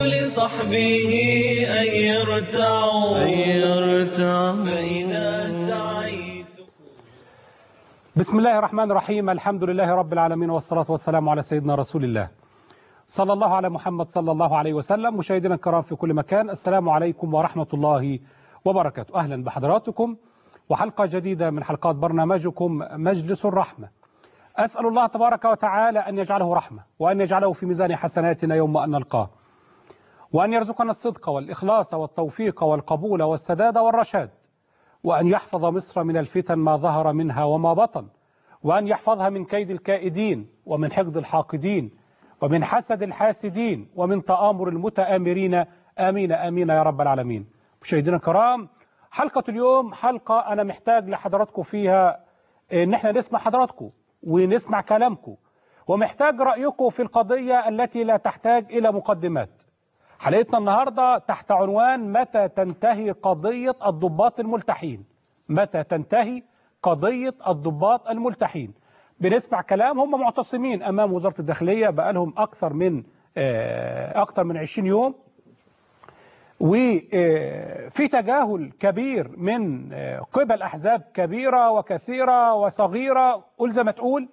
لصحبه أن يرتعوا فإذا سعيت بسم الله الرحمن الرحيم الحمد لله رب العالمين والصلاة والسلام على سيدنا رسول الله صلى الله على محمد صلى الله عليه وسلم مشاهدينا الكرام في كل مكان السلام عليكم ورحمة الله وبركاته أهلا بحضراتكم وحلقة جديدة من حلقات برنامجكم مجلس الرحمة أسأل الله تبارك وتعالى أن يجعله رحمة وأن يجعله في ميزان حسناتنا يوم أن نلقاه وأن يرزقنا الصدق والإخلاص والتوفيق والقبول والسداد والرشاد وأن يحفظ مصر من الفتن ما ظهر منها وما بطن وأن يحفظها من كيد الكائدين ومن حقد الحاقدين ومن حسد الحاسدين ومن تآمر المتآمرين آمين آمين يا رب العالمين مشاهدينا الكرام حلقة اليوم حلقة أنا محتاج لحضراتكم فيها إن احنا نسمع حضراتكم ونسمع كلامكم ومحتاج رأيكم في القضية التي لا تحتاج إلى مقدمات حلقتنا النهاردة تحت عنوان متى تنتهي قضية الضباط الملتحين متى تنتهي قضية الضباط الملتحين بنسمع كلام هم معتصمين أمام وزارة الداخلية بقالهم أكثر من أكثر من 20 يوم وفي تجاهل كبير من قبل أحزاب كبيرة وكثيرة وصغيرة قل زي ما تقول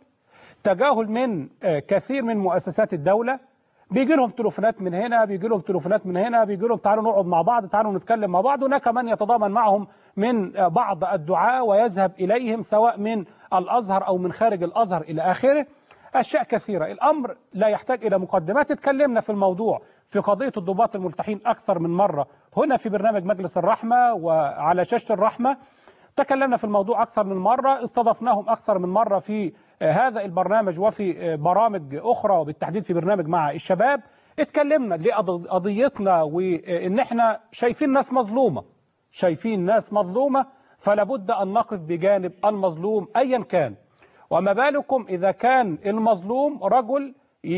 تجاهل من كثير من مؤسسات الدولة بيجي لهم تليفونات من هنا بيجي لهم تليفونات من هنا بيجي لهم تعالوا نقعد مع بعض تعالوا نتكلم مع بعض هناك من يتضامن معهم من بعض الدعاة ويذهب إليهم سواء من الأزهر أو من خارج الأزهر إلى آخره أشياء كثيرة الأمر لا يحتاج إلى مقدمات اتكلمنا في الموضوع في قضية الضباط الملتحين أكثر من مرة هنا في برنامج مجلس الرحمة وعلى شاشة الرحمة تكلمنا في الموضوع أكثر من مرة استضفناهم أكثر من مرة في هذا البرنامج وفي برامج أخرى وبالتحديد في برنامج مع الشباب اتكلمنا لقضيتنا وإن احنا شايفين ناس مظلومة شايفين ناس مظلومة فلا بد أن نقف بجانب المظلوم أيا كان وما بالكم إذا كان المظلوم رجل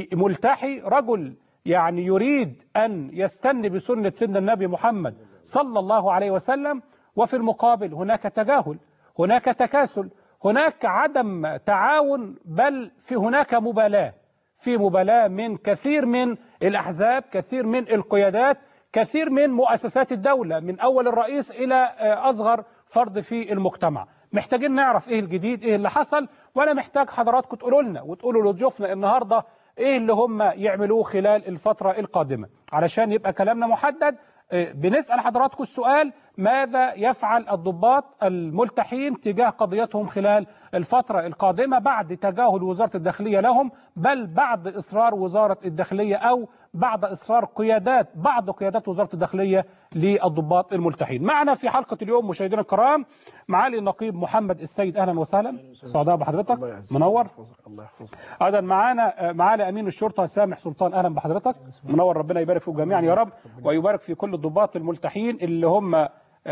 ملتحي رجل يعني يريد أن يستني بسنة سيدنا النبي محمد صلى الله عليه وسلم وفي المقابل هناك تجاهل هناك تكاسل هناك عدم تعاون بل في هناك مبالاة في مبالاة من كثير من الأحزاب كثير من القيادات كثير من مؤسسات الدولة من أول الرئيس إلى أصغر فرد في المجتمع محتاجين نعرف إيه الجديد إيه اللي حصل وأنا محتاج حضراتكم تقولوا لنا وتقولوا لضيوفنا النهاردة إيه اللي هم يعملوه خلال الفترة القادمة علشان يبقى كلامنا محدد بنسأل حضراتكم السؤال ماذا يفعل الضباط الملتحين تجاه قضيتهم خلال الفترة القادمة بعد تجاهل وزارة الداخلية لهم بل بعد إصرار وزارة الداخلية أو بعد إصرار قيادات بعض قيادات وزارة الداخلية للضباط الملتحين معنا في حلقة اليوم مشاهدينا الكرام معالي النقيب محمد السيد أهلا وسهلا سعداء بحضرتك منور الله يحفظك أيضا معانا معالي أمين الشرطة سامح سلطان أهلا بحضرتك منور ربنا يبارك فيكم جميعا يا رب ويبارك في كل الضباط الملتحين اللي هم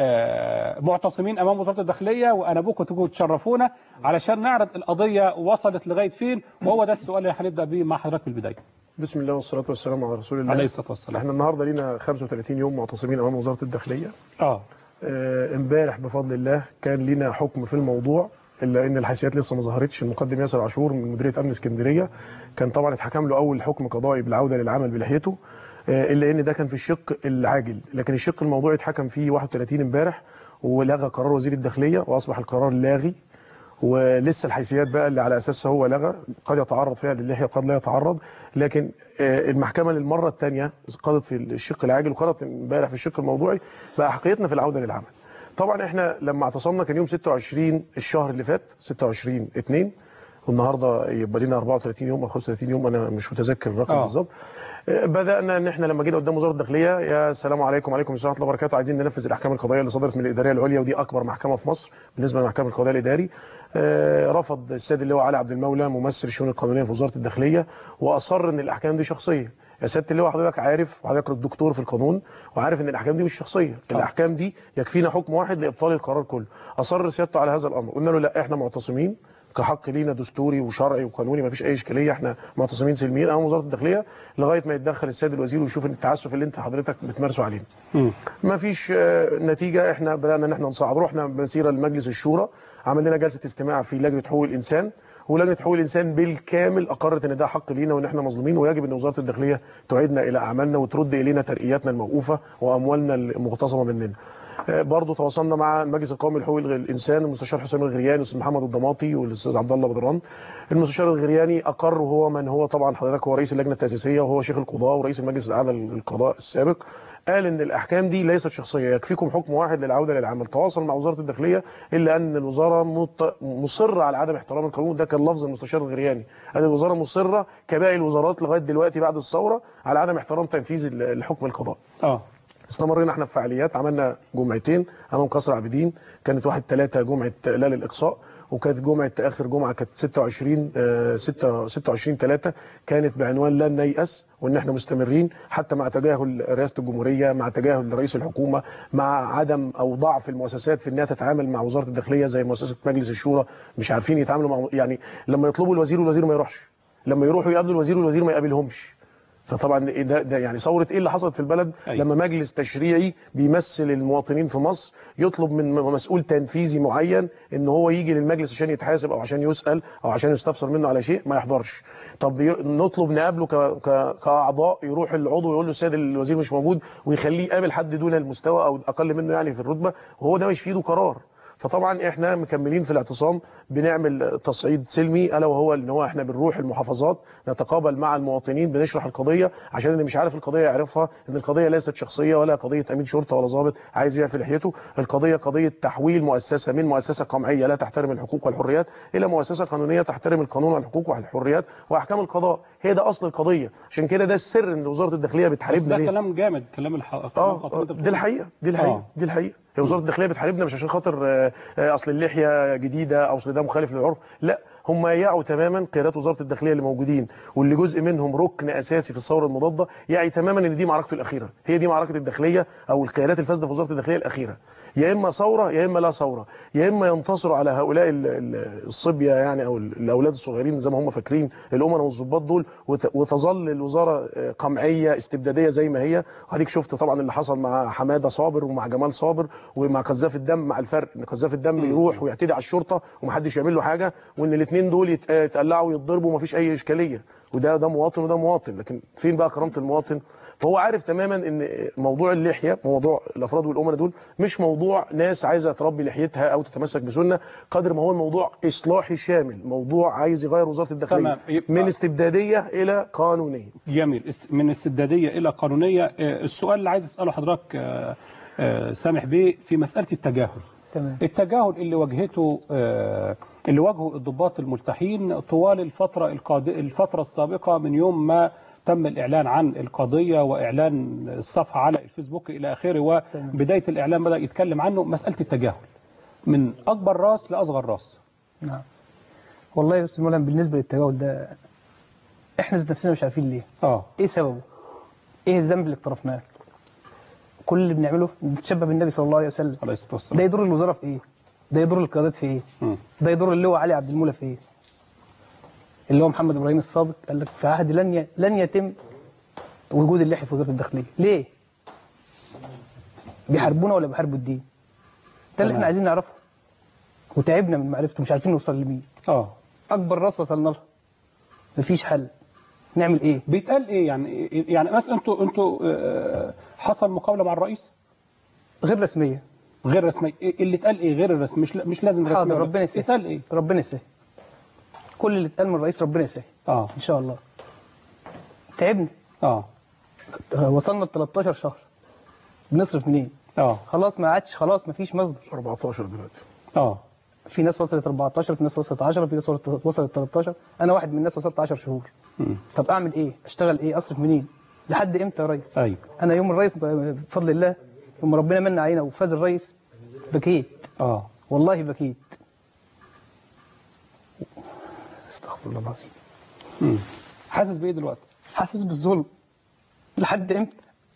معتصمين امام وزاره الداخليه وانا بكم تجوا تشرفونا علشان نعرض القضيه وصلت لغايه فين وهو ده السؤال اللي هنبدا بيه مع حضرتك في البدايه. بسم الله والصلاة والسلام على رسول الله عليه الصلاه والسلام. احنا النهارده لينا 35 يوم معتصمين امام وزارة الداخلية اه آه، امبارح بفضل الله كان لينا حكم في الموضوع الا ان الحيثيات لسه ما ظهرتش المقدم ياسر عاشور من مديريه امن اسكندريه كان طبعا اتحكم له اول حكم قضائي بالعوده للعمل بلحيته آه، الا ان ده كان في الشق العاجل لكن الشق الموضوعي اتحكم فيه 31 امبارح ولغى قرار وزير الداخليه واصبح القرار لاغي ولسه الحيثيات بقى اللي على اساسها هو لغى قد يتعرض فيها للحيه قد لا يتعرض لكن آه، المحكمه للمره الثانيه قضت في الشق العاجل وقضت امبارح في الشق الموضوعي بقى حقيقتنا في العوده للعمل طبعا احنا لما اعتصمنا كان يوم 26 الشهر اللي فات 26 2 والنهارده يبقى لنا 34 يوم او 35 يوم انا مش متذكر الرقم آه. بالظبط آه، بدانا ان احنا لما جينا قدام وزاره الداخليه يا سلام عليكم وعليكم السلام ورحمه الله وبركاته عايزين ننفذ الاحكام القضائيه اللي صدرت من الاداريه العليا ودي اكبر محكمه في مصر بالنسبه للمحكمه القضائيه الاداري آه، رفض السيد اللواء علي عبد المولى ممثل الشؤون القانونيه في وزاره الداخليه واصر ان الاحكام دي شخصيه يا سياده اللواء حضرتك عارف وحضرتك دكتور في القانون وعارف ان الاحكام دي مش شخصيه الاحكام دي يكفينا حكم واحد لابطال القرار كله اصر سيادته على هذا الامر قلنا له لا احنا معتصمين كحق لينا دستوري وشرعي وقانوني ما فيش اي اشكاليه احنا معتصمين سلميين امام وزاره الداخليه لغايه ما يتدخل السيد الوزير ويشوف ان التعسف اللي انت حضرتك بتمارسه علينا. ما فيش آه، نتيجه احنا بدانا ان احنا نصعد رحنا مسيره لمجلس الشورى عمل لنا جلسه استماع في لجنه حقوق الانسان ولجنه حقوق الانسان بالكامل اقرت ان ده حق لينا وان احنا مظلومين ويجب ان وزاره الداخليه تعيدنا الى اعمالنا وترد الينا ترقياتنا الموقوفه واموالنا المغتصبه مننا. آه، برضه تواصلنا مع المجلس القومي لحقوق الانسان المستشار حسام الغرياني والاستاذ محمد الضماطي والاستاذ عبد الله بدران المستشار الغرياني اقر وهو من هو طبعا حضرتك هو رئيس اللجنه التاسيسيه وهو شيخ القضاء ورئيس المجلس الاعلى للقضاء السابق قال ان الاحكام دي ليست شخصيه يكفيكم حكم واحد للعوده للعمل تواصل مع وزاره الداخليه الا ان الوزاره مط... مصره على عدم احترام القانون ده كان لفظ المستشار الغرياني قال الوزاره مصره كباقي الوزارات لغايه دلوقتي بعد الثوره على عدم احترام تنفيذ ال- الحكم القضاء اه استمرينا احنا في فعاليات عملنا جمعتين امام قصر عابدين كانت واحد ثلاثة جمعه لا للاقصاء وكانت جمعه اخر جمعه كانت 26 آه، 6 26 3 كانت بعنوان لن نيأس وان احنا مستمرين حتى مع تجاهل رئاسه الجمهوريه مع تجاهل رئيس الحكومه مع عدم او ضعف المؤسسات في انها تتعامل مع وزاره الداخليه زي مؤسسه مجلس الشورى مش عارفين يتعاملوا مع يعني لما يطلبوا الوزير والوزير ما يروحش لما يروحوا يقابلوا الوزير والوزير ما يقابلهمش فطبعا إيه ده, ده يعني ثوره ايه اللي حصلت في البلد أيوة. لما مجلس تشريعي بيمثل المواطنين في مصر يطلب من مسؤول تنفيذي معين ان هو يجي للمجلس عشان يتحاسب او عشان يسال او عشان يستفسر منه على شيء ما يحضرش طب ي- نطلب نقابله ك... ك... كاعضاء يروح العضو يقول له السيد الوزير مش موجود ويخليه يقابل حد دون المستوى او اقل منه يعني في الرتبه وهو ده مش في ايده قرار فطبعا احنا مكملين في الاعتصام بنعمل تصعيد سلمي الا وهو ان هو احنا بنروح المحافظات نتقابل مع المواطنين بنشرح القضيه عشان اللي مش عارف القضيه يعرفها ان القضيه ليست شخصيه ولا قضيه امين شرطه ولا ضابط عايز يعفي لحيته القضيه قضيه تحويل مؤسسه من مؤسسه قمعيه لا تحترم الحقوق والحريات الى مؤسسه قانونيه تحترم القانون والحقوق والحريات واحكام القضاء هي ده اصل القضيه عشان كده ده السر ان وزاره الداخليه بس بتحاربنا ده ليه كلام جامد كلام الح... كلام اه خطير آه، أنت دي بتقوله. الحقيقه دي الحقيقه آه. دي الحقيقه هي وزاره الداخليه بتحاربنا مش عشان خاطر آه، آه، اصل اللحيه جديده او اصل ده مخالف للعرف لا هم يعوا تماما قيادات وزاره الداخليه اللي موجودين واللي جزء منهم ركن اساسي في الثوره المضاده يعي تماما ان دي معركته الاخيره هي دي معركه الداخليه او القيادات الفاسده في وزاره الداخليه الاخيره يا اما ثوره يا اما لا ثوره يا اما ينتصروا على هؤلاء ال- ال- الصبيه يعني او ال- الاولاد الصغيرين زي ما هم فاكرين الامراء والظباط دول وت- وتظل الوزاره آه، قمعيه استبداديه زي ما هي هديك شفت طبعا اللي حصل مع حماده صابر ومع جمال صابر ومع قذاف الدم مع الفرق ان قذاف الدم يروح ويعتدي على الشرطه ومحدش يعمل له حاجه وان الاثنين دول يت- آه، يتقلعوا ويتضربوا ومفيش اي اشكاليه وده ده مواطن وده مواطن لكن فين بقى كرامه المواطن فهو عارف تماما ان موضوع اللحيه موضوع الافراد والامراء دول مش موضوع ناس عايزه تربي لحيتها او تتمسك بسنه قدر ما هو الموضوع اصلاحي شامل موضوع عايز يغير وزاره الداخليه تمام. يبقى- من استبداديه الى قانونيه جميل است- من استبداديه الى قانونيه آه، السؤال اللي عايز اساله حضرتك آه، آه، سامح بيه في مساله التجاهل تمام التجاهل اللي واجهته آه، اللي واجهه الضباط الملتحين طوال الفترة القاد... الفترة السابقة من يوم ما تم الإعلان عن القضية وإعلان الصفحة على الفيسبوك إلى آخره وبداية الإعلان بدأ يتكلم عنه مسألة التجاهل من أكبر راس لأصغر راس نعم والله يا استاذ مولانا بالنسبه للتجاهل ده احنا ذات نفسنا مش عارفين ليه آه ايه سببه ايه الذنب اللي اقترفناه كل اللي بنعمله بنتشبه بالنبي صلى الله عليه وسلم عليه الصلاة ده والسلام يضر الوزاره في ايه ده يضر القيادات في ايه مم. ده يضر اللواء علي عبد المولى في ايه اللي هو محمد ابراهيم السابق قال لك في عهد لن ي... لن يتم وجود اللحيه في وزاره الداخليه ليه بيحاربونا ولا بيحاربوا الدين ده اللي تمام. احنا عايزين نعرفه وتعبنا من معرفته مش عارفين نوصل لمين آه اكبر راس وصلنا لها مفيش حل نعمل ايه بيتقال إيه يعني يعني مثلا أنتوا أنتوا آه، حصل مقابلة مع الرئيس غير رسميه غير رسمي إيه اللي اتقال إيه غير الرسمي مش مش لازم رسمي حاضر ولا- ربنا يسهل اتقال إيه ربنا يسهل كل اللي اتقال من الرئيس ربنا يسهل آه ان شاء الله تعبنا آه وصلنا ل 13 شهر بنصرف منين آه خلاص ما عادش خلاص ما فيش مصدر 14 دلوقتي آه في ناس وصلت 14 في ناس وصلت 10 في ناس وصلت وصلت 13 انا واحد من الناس وصلت 10 شهور مم. طب اعمل ايه اشتغل ايه اصرف منين لحد امتى يا ريس أيوه انا يوم الرئيس ب- بفضل الله يوم ربنا من علينا وفاز الرئيس بكيت آه والله بكيت استغفر الله العظيم مم. حاسس بإيه دلوقتي حاسس بالظلم لحد امتى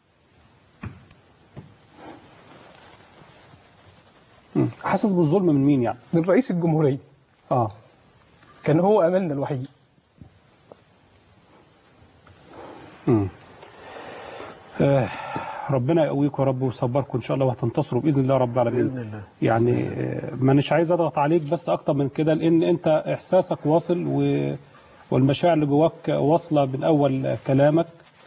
مم. حاسس بالظلم من مين يعني من رئيس الجمهوريه اه كان هو املنا الوحيد مم. آه. ربنا يقويكم يا رب ويصبركم ان شاء الله وهتنتصروا باذن الله رب العالمين باذن الله يعني آه، مانيش عايز اضغط عليك بس اكتر من كده لان انت احساسك واصل و... والمشاعر اللي جواك واصله من اول كلامك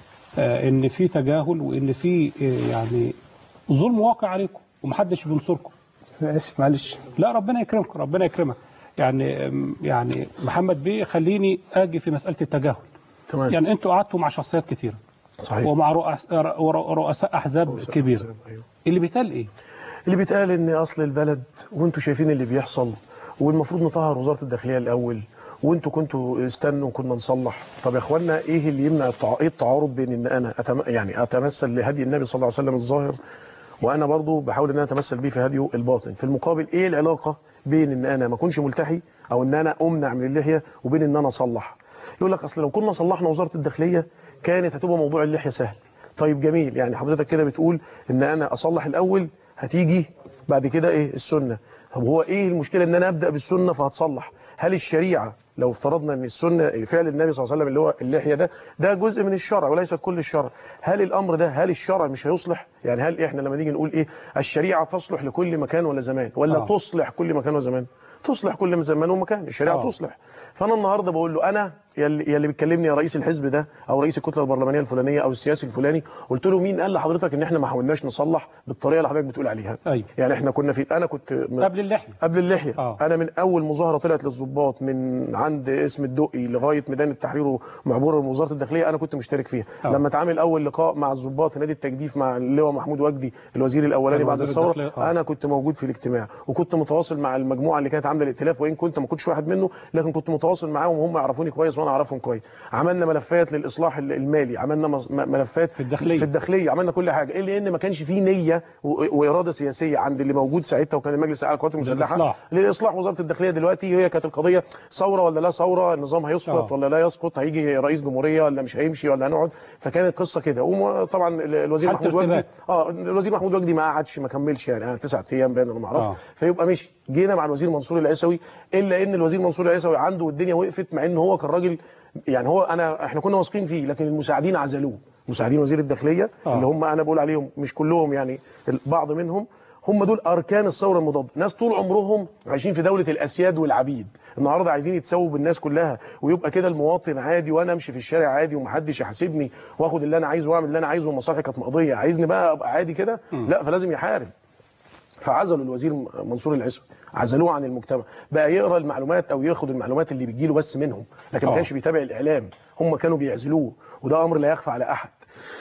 آه، ان في تجاهل وان في آه، يعني ظلم واقع عليكم ومحدش بينصركم انا اسف معلش لا ربنا يكرمك ربنا يكرمك يعني آم، يعني محمد بيه خليني اجي في مساله التجاهل تمام يعني انتوا قعدتوا مع شخصيات كتيره صحيح ومع رؤس- رؤساء احزاب كبيره أيوه. اللي بيتقال ايه اللي بيتقال ان اصل البلد وانتوا شايفين اللي بيحصل والمفروض نطهر وزاره الداخليه الاول وانتوا كنتوا استنوا كنا نصلح طب يا اخوانا ايه اللي يمنع التع... ايه التعارض بين ان انا أتم... يعني اتمثل لهدي النبي صلى الله عليه وسلم الظاهر وانا برضو بحاول ان انا اتمثل بيه في هديه الباطن في المقابل ايه العلاقه بين ان انا ما اكونش ملتحي او ان انا امنع من اللحيه وبين ان انا اصلح يقول لك اصل لو كنا صلحنا وزاره الداخليه كانت هتبقى موضوع اللحيه سهل طيب جميل يعني حضرتك كده بتقول ان انا اصلح الاول هتيجي بعد كده ايه السنه طب هو ايه المشكله ان انا ابدا بالسنه فهتصلح هل الشريعه لو افترضنا ان السنه فعل النبي صلى الله عليه وسلم اللي هو اللحيه ده ده جزء من الشرع وليس كل الشرع هل الامر ده هل الشرع مش هيصلح يعني هل احنا لما نيجي نقول ايه الشريعه تصلح لكل مكان ولا زمان ولا آه. تصلح كل مكان وزمان تصلح كل زمان ومكان الشريعه آه. تصلح فانا النهارده بقول له انا يلي, يلي بتكلمني يا رئيس الحزب ده او رئيس الكتله البرلمانيه الفلانيه او السياسي الفلاني قلت له مين قال لحضرتك ان احنا ما حاولناش نصلح بالطريقه اللي حضرتك بتقول عليها أيوة. يعني احنا كنا في انا كنت من قبل اللحيه قبل اللحيه آه. انا من اول مظاهره طلعت للضباط من عند اسم الدقي لغايه ميدان التحرير ومعبوره وزاره الداخليه انا كنت مشترك فيها آه. لما اتعامل اول لقاء مع الضباط في نادي التجديف مع اللواء محمود وجدي الوزير الاولاني كان بعد وزير الثوره الداخلية، آه. انا كنت موجود في الاجتماع وكنت متواصل مع المجموعه اللي كانت عامله الائتلاف وان كنت ما كنتش واحد منه لكن كنت متواصل معاهم وهم يعرفوني كويس وانا اعرفهم كويس عملنا ملفات للاصلاح المالي عملنا مص- م- ملفات في الداخلية. في الداخليه عملنا كل حاجه ايه لان ما كانش فيه نيه و- واراده سياسيه عند اللي موجود ساعتها وكان المجلس الاعلى للقوات المسلحه للإصلاح. لاصلاح وزاره الداخليه دلوقتي هي كانت القضيه ثوره ولا لا ثوره النظام هيسقط آه. ولا لا يسقط هيجي رئيس جمهوريه ولا مش هيمشي ولا هنقعد فكانت قصه كده وطبعا الوزير حالة محمود وجدي ارتباك. اه الوزير محمود وجدي ما قعدش ما كملش يعني آه تسعة ايام باين انا ما اعرفش آه. فيبقى مشي جينا مع الوزير منصور العيسوي الا ان الوزير منصور العيسوي عنده والدنيا وقفت مع ان هو كان راجل يعني هو انا احنا كنا واثقين فيه لكن المساعدين عزلوه مساعدين وزير الداخليه آه. اللي هم انا بقول عليهم مش كلهم يعني البعض منهم هم دول اركان الثوره المضاده ناس طول عمرهم عايشين في دوله الاسياد والعبيد النهارده عايزين يتساووا بالناس كلها ويبقى كده المواطن عادي وانا امشي في الشارع عادي ومحدش يحاسبني واخد اللي انا عايزه واعمل اللي انا عايزه ومصالحي كانت مقضيه عايزني بقى ابقى عادي كده لا فلازم يحارب فعزلوا الوزير منصور العسوي عزلوه عن المجتمع بقى يقرا المعلومات او ياخد المعلومات اللي بتجيله بس منهم لكن ما آه. كانش بيتابع الاعلام هم كانوا بيعزلوه وده امر لا يخفى على احد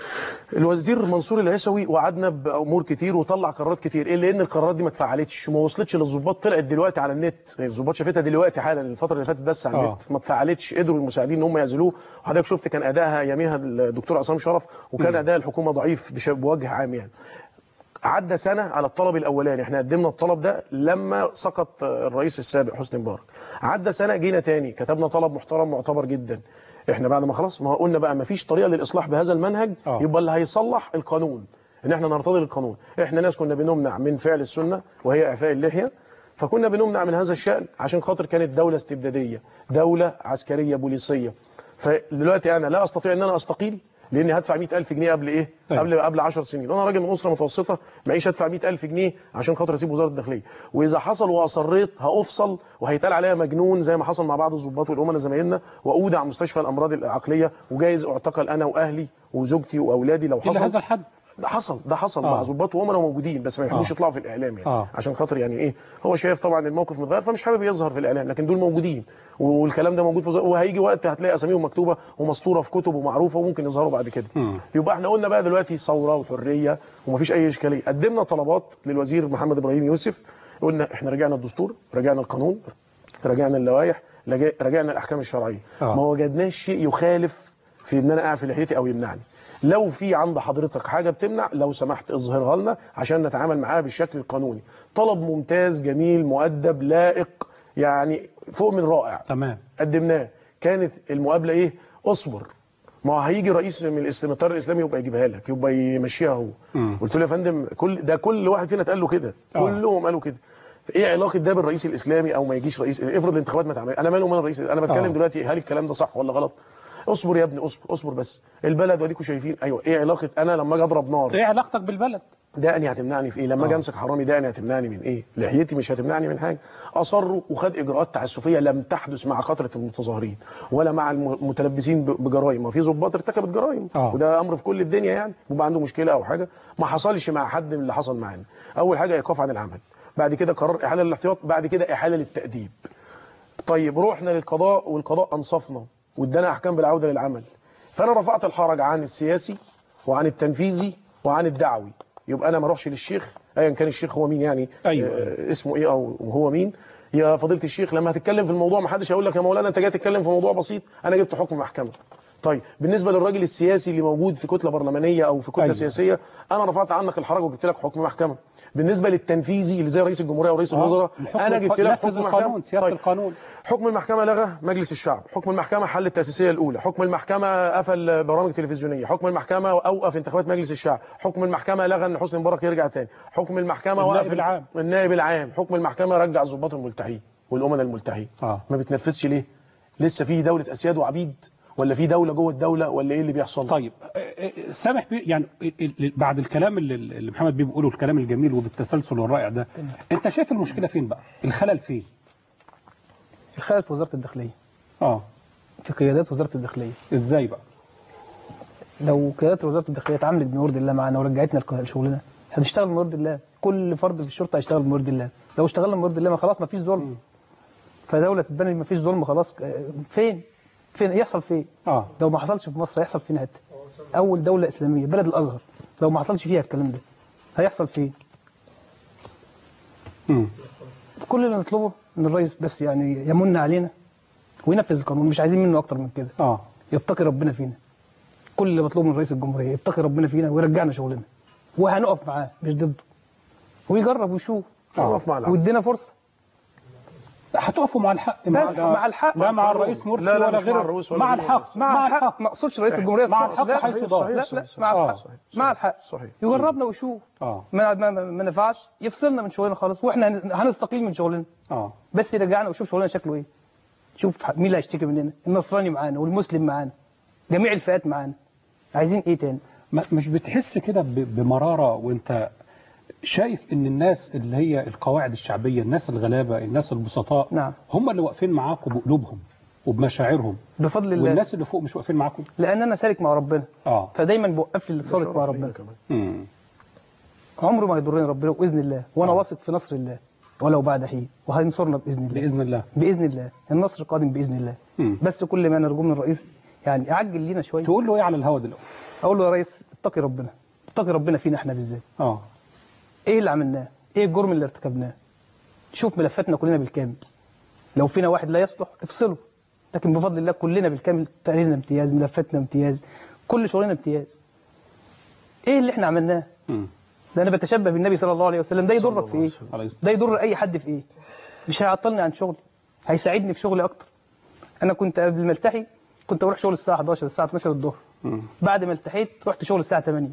الوزير منصور العسوي وعدنا بامور كتير وطلع قرارات كتير الا ان القرارات دي ما اتفعلتش وما وصلتش للظباط طلعت دلوقتي على النت الظباط شافتها دلوقتي حالا الفتره اللي فاتت بس على آه. النت ما اتفعلتش قدروا المساعدين ان هم يعزلوه وحضرتك شفت كان ادائها يميها الدكتور عصام شرف وكان اداء الحكومه ضعيف بش- بوجه عام يعني عدى سنة على الطلب الأولاني احنا قدمنا الطلب ده لما سقط الرئيس السابق حسني مبارك عدى سنة جينا تاني كتبنا طلب محترم معتبر جدا احنا بعد ما خلاص ما قلنا بقى ما فيش طريقة للإصلاح بهذا المنهج آه. يبقى اللي هيصلح القانون ان احنا نرتضي القانون احنا ناس كنا بنمنع من فعل السنة وهي إعفاء اللحية فكنا بنمنع من هذا الشأن عشان خاطر كانت دولة استبدادية دولة عسكرية بوليسية فدلوقتي أنا لا أستطيع أن أنا أستقيل لاني هدفع 100000 جنيه قبل ايه أيوة. قبل قبل 10 سنين انا راجل من اسره متوسطه معيش ادفع 100000 جنيه عشان خاطر اسيب وزاره الداخليه واذا حصل واصريت هافصل وهيتقال عليا مجنون زي ما حصل مع بعض الضباط والامناء زمايلنا واودع مستشفى الامراض العقليه وجايز اعتقل انا واهلي وزوجتي واولادي لو الى حصل هذا الحد ده حصل ده حصل آه. مع ضباط وامناء موجودين بس ما يحبوش آه. يطلعوا في الاعلام يعني آه. عشان خاطر يعني ايه هو شايف طبعا الموقف متغير فمش حابب يظهر في الاعلام لكن دول موجودين والكلام ده موجود في وزارة وهيجي وقت هتلاقي اساميهم مكتوبه ومسطوره في كتب ومعروفه وممكن يظهروا بعد كده مم. يبقى احنا قلنا بقى دلوقتي ثوره وحريه ومفيش اي اشكاليه قدمنا طلبات للوزير محمد ابراهيم يوسف قلنا احنا رجعنا الدستور رجعنا القانون رجعنا اللوائح لجا- رجعنا الاحكام الشرعيه آه. ما وجدناش شيء يخالف في ان انا اعفي لحيتي او يمنعني لو في عند حضرتك حاجه بتمنع لو سمحت اظهرها لنا عشان نتعامل معاها بالشكل القانوني طلب ممتاز جميل مؤدب لائق يعني فوق من رائع تمام قدمناه كانت المقابله ايه اصبر ما هو هيجي رئيس من الاسلام التيار الاسلامي يبقى يجيبها لك يبقى يمشيها هو مم. قلت له يا فندم كل ده كل واحد فينا اتقال له كده آه. كلهم قالوا كده ايه علاقه ده بالرئيس الاسلامي او ما يجيش رئيس افرض الانتخابات ما تعمل انا مالي ومال الرئيس انا بتكلم آه. دلوقتي هل الكلام ده صح ولا غلط اصبر يا ابني اصبر اصبر بس البلد واديكوا شايفين ايوه ايه علاقه انا لما اجي اضرب نار ايه علاقتك بالبلد دقني هتمنعني في ايه لما اجي امسك حرامي دقني هتمنعني من ايه لحيتي مش هتمنعني من حاجه اصروا وخد اجراءات تعسفيه لم تحدث مع قطره المتظاهرين ولا مع الم- المتلبسين ب- بجرائم ما في ضباط ارتكبت جرائم آه. وده امر في كل الدنيا يعني بيبقى عنده مشكله او حاجه ما حصلش مع حد من اللي حصل معانا اول حاجه ايقاف عن العمل بعد كده قرار احاله للاحتياط بعد كده احاله للتاديب طيب رحنا للقضاء والقضاء انصفنا وادانا احكام بالعوده للعمل فانا رفعت الحرج عن السياسي وعن التنفيذي وعن الدعوي يبقى انا ما اروحش للشيخ ايا كان الشيخ هو مين يعني أيوة. آه اسمه ايه او هو مين يا فضيله الشيخ لما هتتكلم في الموضوع ما حدش هيقول لك يا مولانا انت جاي تتكلم في موضوع بسيط انا جبت حكم محكمه طيب بالنسبه للراجل السياسي اللي موجود في كتله برلمانيه او في كتله أيوة. أيوة. سياسيه انا رفعت عنك الحرج وجبت لك حكم محكمه بالنسبه للتنفيذي اللي زي رئيس الجمهوريه ورئيس آه، الوزراء الحكم انا جبت لك نفذ حكم القانون محكمه سياده القانون حكم المحكمة لغى مجلس الشعب حكم المحكمة حل التأسيسية الأولى حكم المحكمة قفل برامج تلفزيونية حكم المحكمة أوقف انتخابات مجلس الشعب حكم المحكمة لغى أن حسني مبارك يرجع تاني حكم المحكمة النائب وقف العام. النائب العام حكم المحكمة رجع الضباط الملتحين والأمناء الملتحين آه. ما بتنفذش ليه لسه في دولة أسياد وعبيد ولا في دولة جوه الدولة ولا إيه اللي بيحصل طيب آه، آه، سامح بي يعني ال- ال- بعد الكلام اللي اللي محمد بيه بيقوله الكلام الجميل وبالتسلسل الرائع ده انت شايف المشكله فين بقى الخلل فين الخلل في وزاره الداخليه اه في قيادات وزاره الداخليه ازاي بقى لو قيادات وزاره الداخليه اتعاملت بمرض الله معانا ورجعتنا لك- لشغلنا هنشتغل بمرض الله كل فرد في الشرطه هيشتغل بمرض الله لو اشتغلنا بمرض الله ما خلاص ما فيش ظلم فدوله تتبني ما فيش ظلم خلاص آه، فين فين يحصل فين اه لو ما حصلش في مصر هيحصل فين حتى اول دوله اسلاميه بلد الازهر لو ما حصلش فيها الكلام ده هيحصل فين مم. كل اللي نطلبه من الرئيس بس يعني يمن علينا وينفذ القانون مش عايزين منه اكتر من كده اه يتقي ربنا فينا كل اللي مطلوب من رئيس الجمهوريه يتقي ربنا فينا ويرجعنا شغلنا وهنقف معاه مش ضده ويجرب ويشوف نقف مع العبد. وادينا فرصه هتقفوا مع الحق بس مع الحق. لا مع مع الرئيس مرسي لا، لا، ولا مش مع غيره الرئيس ولا مع غيره الحق بس. مع الحق ما اقصدش رئيس الجمهوريه مع خالص. الحق لا، حيث لا، ضار. لا صحيح، لا صحيح، مع آه. الحق صحيح، مع الحق صحيح. يجربنا ويشوف اه ما ما, ما, ما نفعش يفصلنا من شغلنا خالص واحنا هن- هنستقيل من شغلنا اه بس يرجعنا ويشوف شغلنا شكله ايه شوف مين اللي هيشتكي مننا النصراني معانا والمسلم معانا جميع الفئات معانا عايزين ايه تاني ما- مش بتحس كده ب- بمرارة وانت شايف ان الناس اللي هي القواعد الشعبية الناس الغلابة الناس البسطاء نعم. هم اللي واقفين معاكم بقلوبهم وبمشاعرهم بفضل الله والناس اللي فوق مش واقفين معاكم لان انا سالك مع ربنا اه فدايما بوقف لي السالك مع شرف لينا ربنا كمان. مم. عمره ما يضرني ربنا باذن الله وانا آه. واثق في نصر الله ولو بعد حين وهينصرنا باذن الله بإذن الله باذن الله النصر قادم باذن الله مم. بس كل ما نرجو من الرئيس يعني اعجل لينا شويه تقول له ايه على الهوا دلوقتي اقول له يا ريس اتقي ربنا اتقي ربنا فينا احنا بالذات اه ايه اللي عملناه ايه الجرم اللي ارتكبناه شوف ملفاتنا كلنا بالكامل لو فينا واحد لا يصلح افصله لكن بفضل الله كلنا بالكامل تقريرنا امتياز ملفاتنا امتياز كل شغلنا امتياز ايه اللي احنا عملناه مم. ده انا بتشبه بالنبي صلى الله عليه وسلم ده يضرك في ايه عليه الصلاة ده يضر اي حد في ايه مش هيعطلني عن شغلي هيساعدني في شغلي اكتر انا كنت قبل ما التحي كنت بروح شغل الساعه 11 الساعه 12 الظهر مم. بعد ما التحيت رحت شغل الساعه 8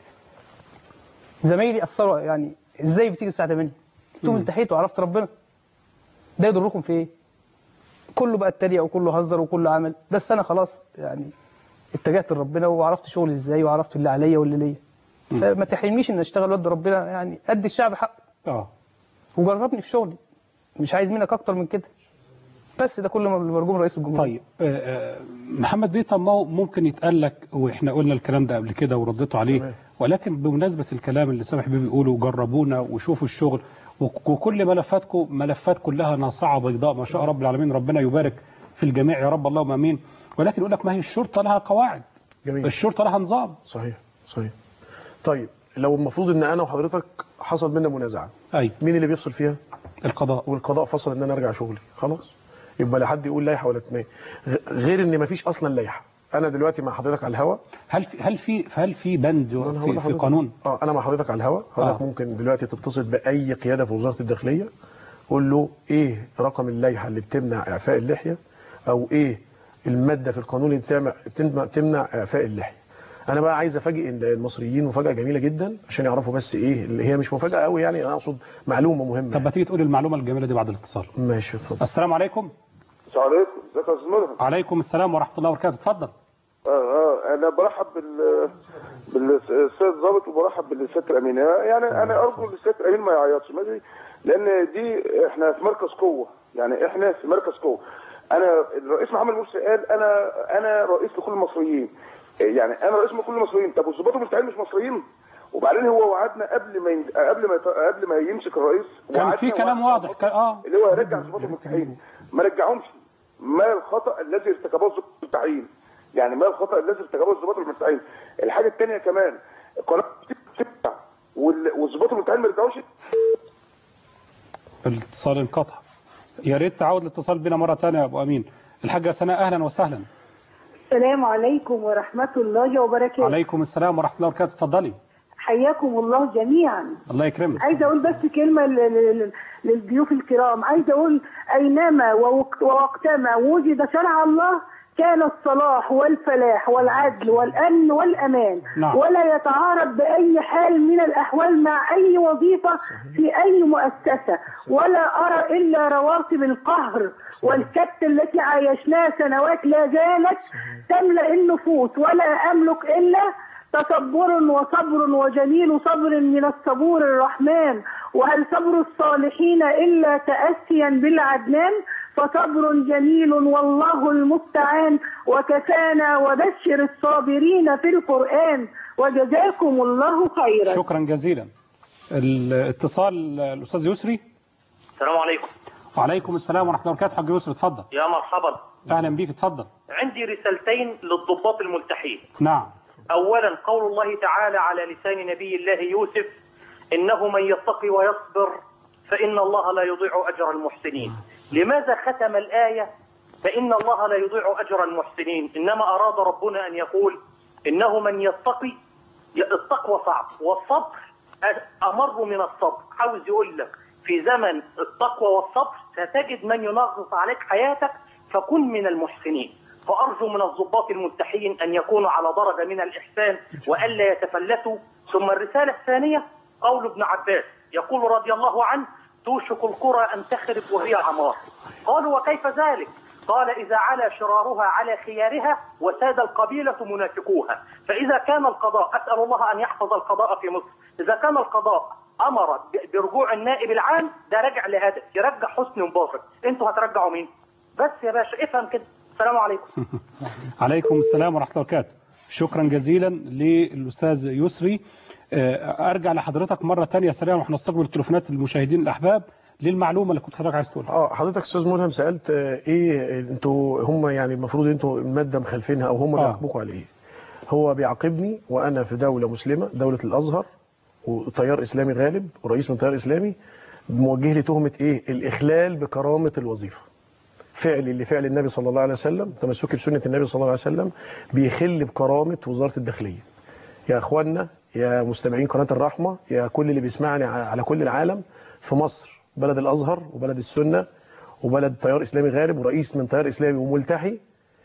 زمايلي اثروا يعني ازاي بتيجي الساعه 8 قلت لهم التحيت وعرفت ربنا ده يضركم في ايه كله بقى اتريق وكله هزر وكله عمل بس انا خلاص يعني اتجهت لربنا وعرفت شغلي ازاي وعرفت اللي عليا واللي ليا فما تحرمنيش ان اشتغل ود ربنا يعني ادي الشعب حقه اه وجربني في شغلي مش عايز منك اكتر من كده بس ده كل ما مرجو من رئيس الجمهوريه طيب آه، آه، محمد بيه طب ما هو ممكن يتقال لك واحنا قلنا الكلام ده قبل كده ورديتوا عليه تمام. ولكن بمناسبة الكلام اللي سامح بيه بيقوله جربونا وشوفوا الشغل وك- وكل ملفاتكم ملفات كلها ناصعة بيضاء ما شاء رب العالمين ربنا يبارك في الجميع يا رب اللهم امين ولكن يقول لك ما هي الشرطة لها قواعد جميل الشرطة لها نظام صحيح صحيح طيب لو المفروض ان انا وحضرتك حصل بينا منازعه اي مين اللي بيفصل فيها القضاء والقضاء فصل ان انا ارجع شغلي خلاص يبقى لا حد يقول لائحه ولا اتنين غ- غير ان مفيش اصلا لائحه انا دلوقتي مع حضرتك على الهوا هل في هل في هل في بند أنا هقول في, في لحضرتك. قانون اه انا مع حضرتك على الهوا حضرتك آه. ممكن دلوقتي تتصل باي قياده في وزاره الداخليه قول له ايه رقم اللائحه اللي بتمنع اعفاء اللحيه او ايه الماده في القانون اللي بتمنع تمنع- تمنع اعفاء اللحيه انا بقى عايز افاجئ المصريين مفاجاه جميله جدا عشان يعرفوا بس ايه اللي هي مش مفاجاه قوي يعني انا اقصد معلومه مهمه طب ما تيجي تقول المعلومة الجميلة دي بعد الاتصال ماشي اتفضل السلام عليكم السلام عليكم ازيك يا استاذ ملهم عليكم السلام ورحمة الله وبركاته اتفضل انا برحب بال بالسيد الضابط وبرحب بالسيد الامين يعني انا ارجو ان السيد الامين ما يعيطش ماشي لان دي احنا في مركز قوه يعني احنا في مركز قوه انا الرئيس محمد مرسي قال انا انا رئيس لكل المصريين يعني انا رئيس لكل المصريين طب والظباط المستعين مش مصريين وبعدين هو وعدنا قبل ما ين... قبل ما يت... قبل ما يمسك الرئيس كان وعدنا في كلام وعدنا واضح كان اه اللي هو يرجع الظباط المستعين ما رجعهمش ما الخطا الذي ارتكبه الظباط المستعين يعني ما الخطا الذي ارتكبه الظباط المستعين الحاجه الثانيه كمان القناه بتفتح وال- والظباط المستعين ما رجعوش الاتصال انقطع يا ريت تعود الاتصال بنا مرة ثانية يا أبو أمين الحاجة سناء أهلا وسهلا السلام عليكم ورحمة الله وبركاته عليكم السلام ورحمة الله وبركاته اتفضلي حياكم الله جميعا الله يكرمك عايزة أقول بس كلمة ل- ل- ل- للضيوف الكرام عايزة أقول أينما ووقت- ووقتما وجد شرع الله كان الصلاح والفلاح والعدل والأمن والأمان نعم. ولا يتعارض بأي حال من الأحوال مع أي وظيفة في أي مؤسسة ولا أرى إلا رواتب القهر والكبت التي عايشناها سنوات لا زالت تملأ النفوس ولا أملك إلا تصبر وصبر وجميل صبر من الصبور الرحمن وهل صبر الصالحين إلا تأسيا بالعدنان فصبر جميل والله المستعان وكفانا وبشر الصابرين في القرآن وجزاكم الله خيرا شكرا جزيلا الاتصال الأستاذ يسري السلام عليكم وعليكم السلام ورحمة الله وبركاته حاج يسري اتفضل يا مرحبا أهلا بيك اتفضل عندي رسالتين للضباط الملتحين نعم أولا قول الله تعالى على لسان نبي الله يوسف إنه من يتقي ويصبر فإن الله لا يضيع أجر المحسنين لماذا ختم الآية فإن الله لا يضيع أجر المحسنين إنما أراد ربنا أن يقول إنه من يتقي التقوى صعب والصبر أمر من الصبر عاوز يقول لك في زمن التقوى والصبر ستجد من ينغص عليك حياتك فكن من المحسنين فأرجو من الضباط الملتحين أن يكونوا على درجة من الإحسان وألا يتفلتوا ثم الرسالة الثانية قول ابن عباس يقول رضي الله عنه توشك القرى أن تخرب وهي عمار قالوا وكيف ذلك قال إذا علا شرارها على خيارها وساد القبيلة منافقوها فإذا كان القضاء أسأل الله أن يحفظ القضاء في مصر إذا كان القضاء أمر ب- برجوع النائب العام ده رجع لهدف يرجع حسني مبارك أنتوا هترجعوا مين بس يا باشا افهم كده السلام عليكم عليكم السلام ورحمة الله وبركاته شكرا جزيلا للأستاذ يسري آه، أرجع لحضرتك مرة تانية سريعا ونحن نستقبل تليفونات المشاهدين الأحباب للمعلومة اللي كنت حضرتك عايز تقولها اه حضرتك استاذ ملهم سالت آه، ايه انتوا هم يعني المفروض انتوا الماده مخالفينها او هم آه. بيعاقبوكوا على ايه؟ هو بيعاقبني وانا في دوله مسلمه دوله الازهر وتيار اسلامي غالب ورئيس من تيار اسلامي موجه لي تهمه ايه؟ الاخلال بكرامه الوظيفه. فعلي لفعل النبي صلى الله عليه وسلم تمسكي بسنه النبي صلى الله عليه وسلم بيخل بكرامه وزاره الداخليه. يا اخوانا يا مستمعين قناه الرحمه يا كل اللي بيسمعني ع- على كل العالم في مصر بلد الازهر وبلد السنه وبلد تيار اسلامي غالب ورئيس من تيار اسلامي وملتحي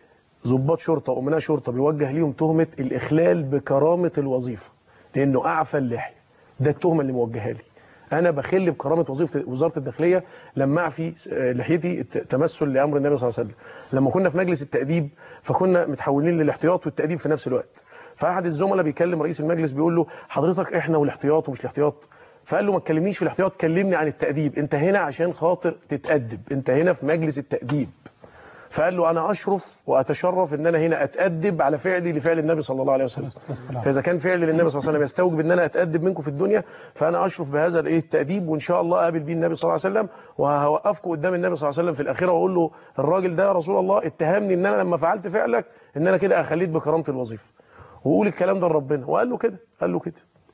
ضباط شرطه وامناء شرطه بيوجه ليهم تهمه الاخلال بكرامه الوظيفه لانه اعفى اللحيه ده التهمه اللي موجهه لي انا بخل بكرامه وظيفه وزاره الداخليه لما اعفي آه، لحيتي الت- تمثل لامر النبي صلى الله عليه وسلم لما كنا في مجلس التاديب فكنا متحولين للاحتياط والتاديب في نفس الوقت فاحد الزملاء بيكلم رئيس المجلس بيقول له حضرتك احنا والاحتياط ومش الاحتياط فقال له ما تكلمنيش في الاحتياط كلمني عن التاديب انت هنا عشان خاطر تتادب انت هنا في مجلس التاديب فقال له انا اشرف واتشرف ان انا هنا اتادب على فعلي لفعل النبي صلى الله عليه وسلم والسلام. فاذا كان فعلي للنبي صلى الله عليه وسلم يستوجب ان انا اتادب منكم في الدنيا فانا اشرف بهذا الايه التاديب وان شاء الله اقابل بيه النبي صلى الله عليه وسلم وهوقفكم قدام النبي صلى الله عليه وسلم في الاخره واقول له الراجل ده يا رسول الله اتهمني ان انا لما فعلت فعلك ان انا كده اخليت بكرامه الوظيفه وقول الكلام ده لربنا وقال له كده قال له كده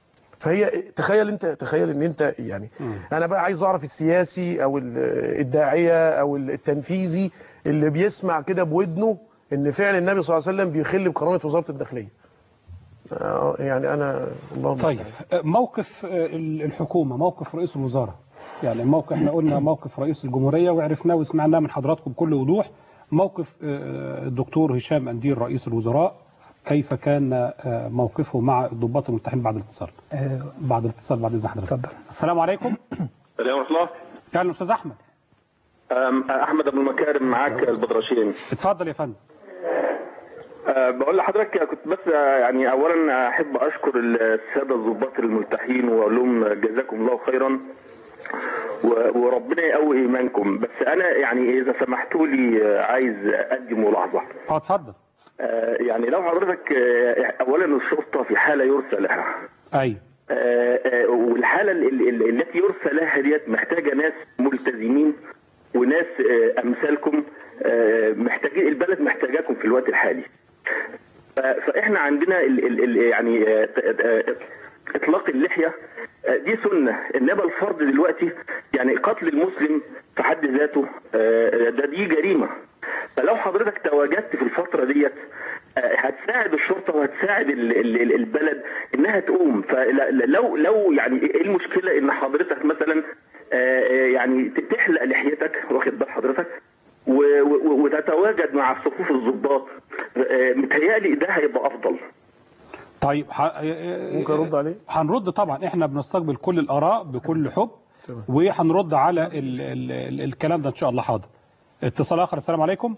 فهي تخيل انت تخيل ان انت يعني انا بقى عايز اعرف السياسي او ال- الداعيه او التنفيذي اللي بيسمع كده بودنه ان فعل النبي صلى الله عليه وسلم بيخل بكرامه وزاره الداخليه آه، يعني انا الله طيب المستعان. آه، موقف آه، الحكومة موقف رئيس الوزارة يعني الموقف احنا قلنا موقف رئيس الجمهورية وعرفناه وسمعناه من حضراتكم بكل وضوح موقف آه، الدكتور هشام أندير رئيس الوزراء كيف كان آه، موقفه مع الضباط الملتحين بعد الاتصال بعد الاتصال بعد اذن حضرتك اتفضل. السلام عليكم السلام ورحمة الله كان الاستاذ احمد أم- أحمد أبو المكارم معاك البدرشين اتفضل يا فندم أه بقول لحضرتك كنت بس آه، يعني اولا احب اشكر الساده الضباط الملتحين واقول لهم جزاكم الله خيرا و- وربنا يقوي ايمانكم بس انا يعني اذا سمحتوا لي آه، عايز ادي ملاحظه اه اتفضل آه، يعني لو حضرتك آه، اولا الشرطه في حاله يرسى لها ايوه آه، آه، والحاله ال- ال- ال- التي يرسى لها ديت محتاجه ناس ملتزمين وناس آه، امثالكم آه، محتاجين البلد محتاجاكم في الوقت الحالي ف- فاحنا عندنا ال ال ال يعني آه، ت- آه، اطلاق اللحيه آه، دي سنه انما الفرض دلوقتي يعني قتل المسلم في حد ذاته آه، ده دي جريمه فلو حضرتك تواجدت في الفتره ديت آه، هتساعد الشرطه وهتساعد ال- ال- ال- البلد انها تقوم فلو لو يعني ايه المشكله ان حضرتك مثلا آه، آه، يعني ت- تحلق لحيتك واخد بال حضرتك و- و- وتتواجد مع صفوف الضباط آه، متهيألي ده هيبقى افضل طيب ح... ممكن ارد عليه هنرد طبعا احنا بنستقبل كل الاراء بكل حب تمام. وهنرد على ال ال ال الكلام ده ان شاء الله حاضر اتصال اخر السلام عليكم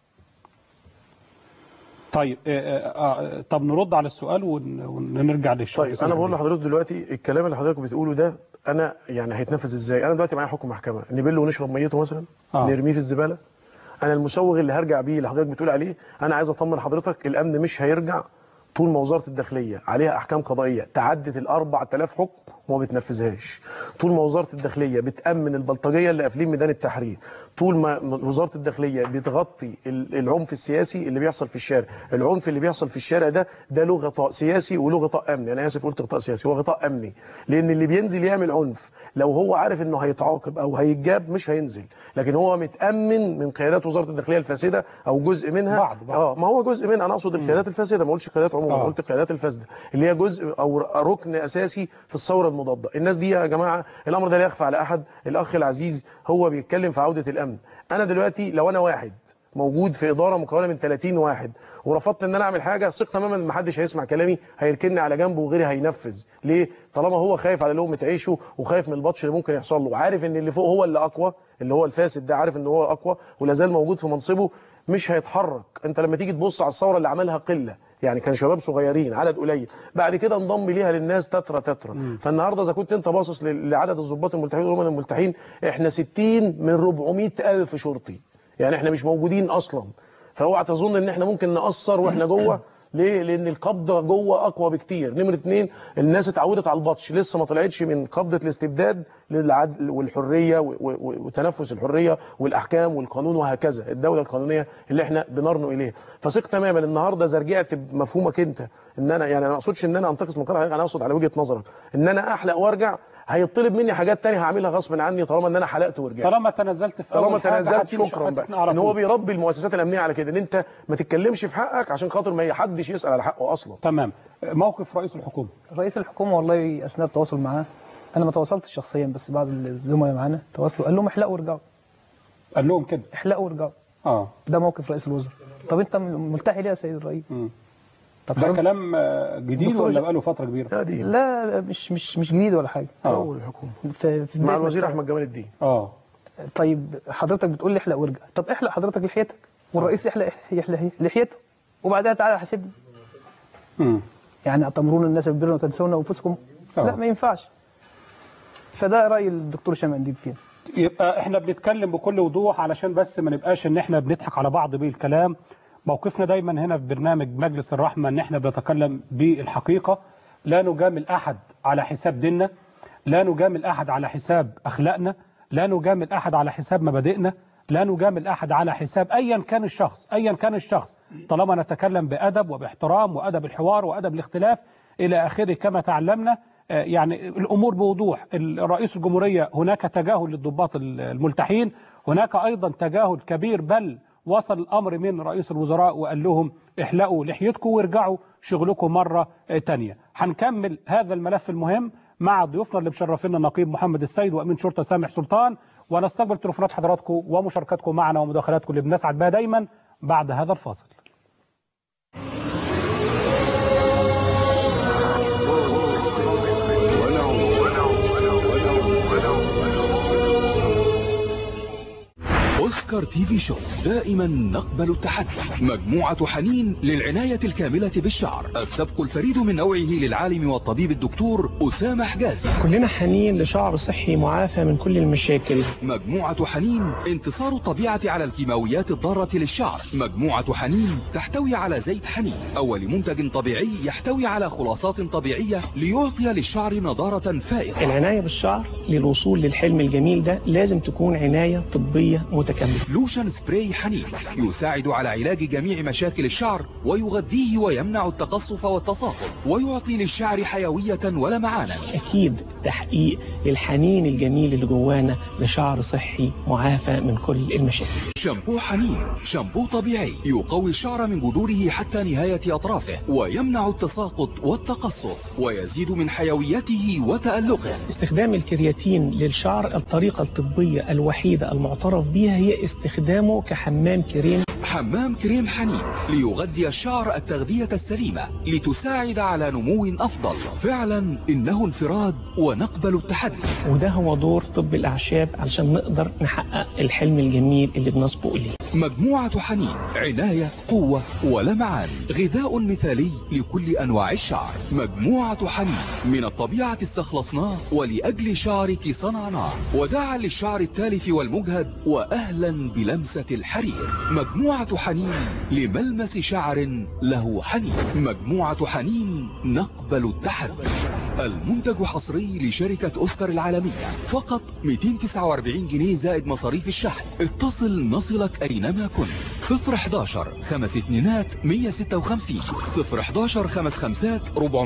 طيب آه، آه، آه، طب نرد على السؤال ون- ونرجع للشغل طيب انا بقول لحضرتك دلوقتي الكلام اللي حضرتك بتقوله ده انا يعني هيتنفذ ازاي انا دلوقتي معايا حكم محكمه نبله ونشرب ميته مثلا آه. نرميه في الزباله انا المسوغ اللي هرجع بيه اللي حضرتك بتقول عليه انا عايز اطمن حضرتك الامن مش هيرجع طول ما وزاره الداخليه عليها احكام قضائيه تعدت ال 4000 حكم وما بتنفذهاش طول ما وزاره الداخليه بتامن البلطجيه اللي قافلين ميدان التحرير طول ما وزاره الداخليه بتغطي ال- العنف السياسي اللي بيحصل في الشارع العنف اللي بيحصل في الشارع ده ده له غطاء سياسي وله غطاء امني انا اسف قلت غطاء سياسي هو غطاء امني لان اللي بينزل يعمل عنف لو هو عارف انه هيتعاقب او هيتجاب مش هينزل لكن هو متامن من قيادات وزاره الداخليه الفاسده او جزء منها بعض- بعض. اه ما هو جزء منها انا اقصد القيادات الفاسده ما قلتش قيادات عموما آه. قلت القيادات الفاسده اللي هي جزء او ركن اساسي في الثوره المضاده الناس دي يا جماعه الامر ده لا يخفى على احد الاخ العزيز هو بيتكلم في عوده الامن انا دلوقتي لو انا واحد موجود في اداره مكونه من 30 واحد ورفضت ان انا اعمل حاجه ثق تماما ان محدش هيسمع كلامي هيركنني على جنبه وغيري هينفذ ليه طالما هو خايف على لقمه عيشه وخايف من البطش اللي ممكن يحصل له وعارف ان اللي فوق هو اللي اقوى اللي هو الفاسد ده عارف ان هو اقوى ولا زال موجود في منصبه مش هيتحرك انت لما تيجي تبص على الثوره اللي عملها قله يعني كان شباب صغيرين عدد قليل بعد كده انضم ليها للناس تترى تترى فالنهارده اذا كنت انت باصص ل- لعدد الضباط الملتحين والامم الملتحين احنا 60 من 400 الف شرطي يعني احنا مش موجودين اصلا فاوعى تظن ان احنا ممكن نقصر واحنا جوه ليه؟ لان القبضه جوه اقوى بكتير نمره اتنين الناس اتعودت على البطش لسه ما طلعتش من قبضه الاستبداد للعدل والحريه و- و- وتنفس الحريه والاحكام والقانون وهكذا الدوله القانونيه اللي احنا بنرنو اليها فثق تماما النهارده اذا رجعت بمفهومك انت ان انا يعني انا ما اقصدش ان انا انتقص من قطع انا اقصد على وجهه نظرك ان انا احلق وارجع هيطلب مني حاجات تانية هعملها غصب عني طالما ان انا حلقت ورجعت طالما تنازلت في طالما أول حاجة تنازلت هتمشي- شكرا بقى هتقنع على ان هو طول. بيربي المؤسسات الامنيه على كده ان انت ما تتكلمش في حقك عشان خاطر ما حدش يسال على حقه اصلا تمام موقف رئيس الحكومه رئيس الحكومه والله اثناء التواصل معاه انا ما تواصلتش شخصيا بس بعض الزملاء معانا تواصلوا قال لهم احلقوا وارجعوا قال لهم كده احلقوا وارجعوا اه ده موقف رئيس الوزراء طب انت ملتحي ليه يا سيد الرئيس مم. طب ده حضرتك- كلام آه، جديد دكتور ولا ج- بقاله فتره كبيره لا دي لا مش مش مش جديد ولا حاجه اه اول الحكومه في في مع بداية الوزير ما- احمد جمال الدين اه طيب حضرتك بتقول لي احلق وارجع طب احلق حضرتك لحيتك والرئيس يحلق يحلق لحيته وبعدها تعالى حاسبني مم. يعني أتمرون الناس بالبر وتنسون أنفسكم آه. لا ما ينفعش فده رأي الدكتور شامل أنديب فيه يبقى احنا بنتكلم بكل وضوح علشان بس ما نبقاش ان احنا بنضحك على بعض بالكلام موقفنا دايما هنا في برنامج مجلس الرحمة ان احنا بنتكلم بالحقيقة لا نجامل احد على حساب ديننا لا نجامل احد على حساب اخلاقنا لا نجامل احد على حساب مبادئنا لا نجامل احد على حساب ايا كان الشخص ايا كان الشخص طالما نتكلم بادب وباحترام وادب الحوار وادب الاختلاف الى اخره كما تعلمنا آه، يعني الامور بوضوح رئيس الجمهوريه هناك تجاهل للضباط الملتحين هناك ايضا تجاهل كبير بل وصل الامر من رئيس الوزراء وقال لهم احلقوا لحيتكم وارجعوا شغلكم مره آه، تانية هنكمل هذا الملف المهم مع ضيوفنا اللي مشرفينا النقيب محمد السيد وامين شرطه سامح سلطان ونستقبل تليفونات حضراتكم ومشاركاتكم معنا ومداخلاتكم اللي بنسعد بها دايما بعد هذا الفاصل اوسكار أوسكار تي في شو دائما نقبل التحدي مجموعة حنين للعناية الكاملة بالشعر السبق الفريد من نوعه للعالم والطبيب الدكتور أسامة حجازي كلنا حنين لشعر صحي معافى من كل المشاكل مجموعة حنين انتصار الطبيعة على الكيماويات الضارة للشعر مجموعة حنين تحتوي على زيت حنين أول منتج طبيعي يحتوي على خلاصات طبيعية ليعطي للشعر نضارة فائقة العناية بالشعر للوصول للحلم الجميل ده لازم تكون عناية طبية متكاملة لوشن سبراي حنين يساعد على علاج جميع مشاكل الشعر ويغذيه ويمنع التقصف والتساقط ويعطي للشعر حيوية ولمعانا أكيد تحقيق للحنين الجميل اللي جوانا لشعر صحي معافى من كل المشاكل شامبو حنين شامبو طبيعي يقوي الشعر من جذوره حتى نهاية أطرافه ويمنع التساقط والتقصف ويزيد من حيويته وتألقه استخدام الكرياتين للشعر الطريقة الطبية الوحيدة المعترف بها هي استخدامه كحمام كريم حمام كريم حنين ليغذي الشعر التغذية السليمة لتساعد على نمو أفضل فعلا إنه انفراد ونقبل التحدي وده هو دور طب الأعشاب علشان نقدر نحقق الحلم الجميل اللي بنسبق إليه مجموعة حنين عناية قوة ولمعان غذاء مثالي لكل أنواع الشعر مجموعة حنين من الطبيعة استخلصناه ولأجل شعرك صنعناه وداعا للشعر التالف والمجهد وأهلا بلمسة الحرير مجموعة حنين لملمس شعر له حنين مجموعة حنين نقبل التحدي المنتج حصري لشركة أوسكار العالمية فقط 249 جنيه زائد مصاريف الشحن اتصل نصلك أينما كنت 011 خمس اتنينات 156 011 خمس خمسات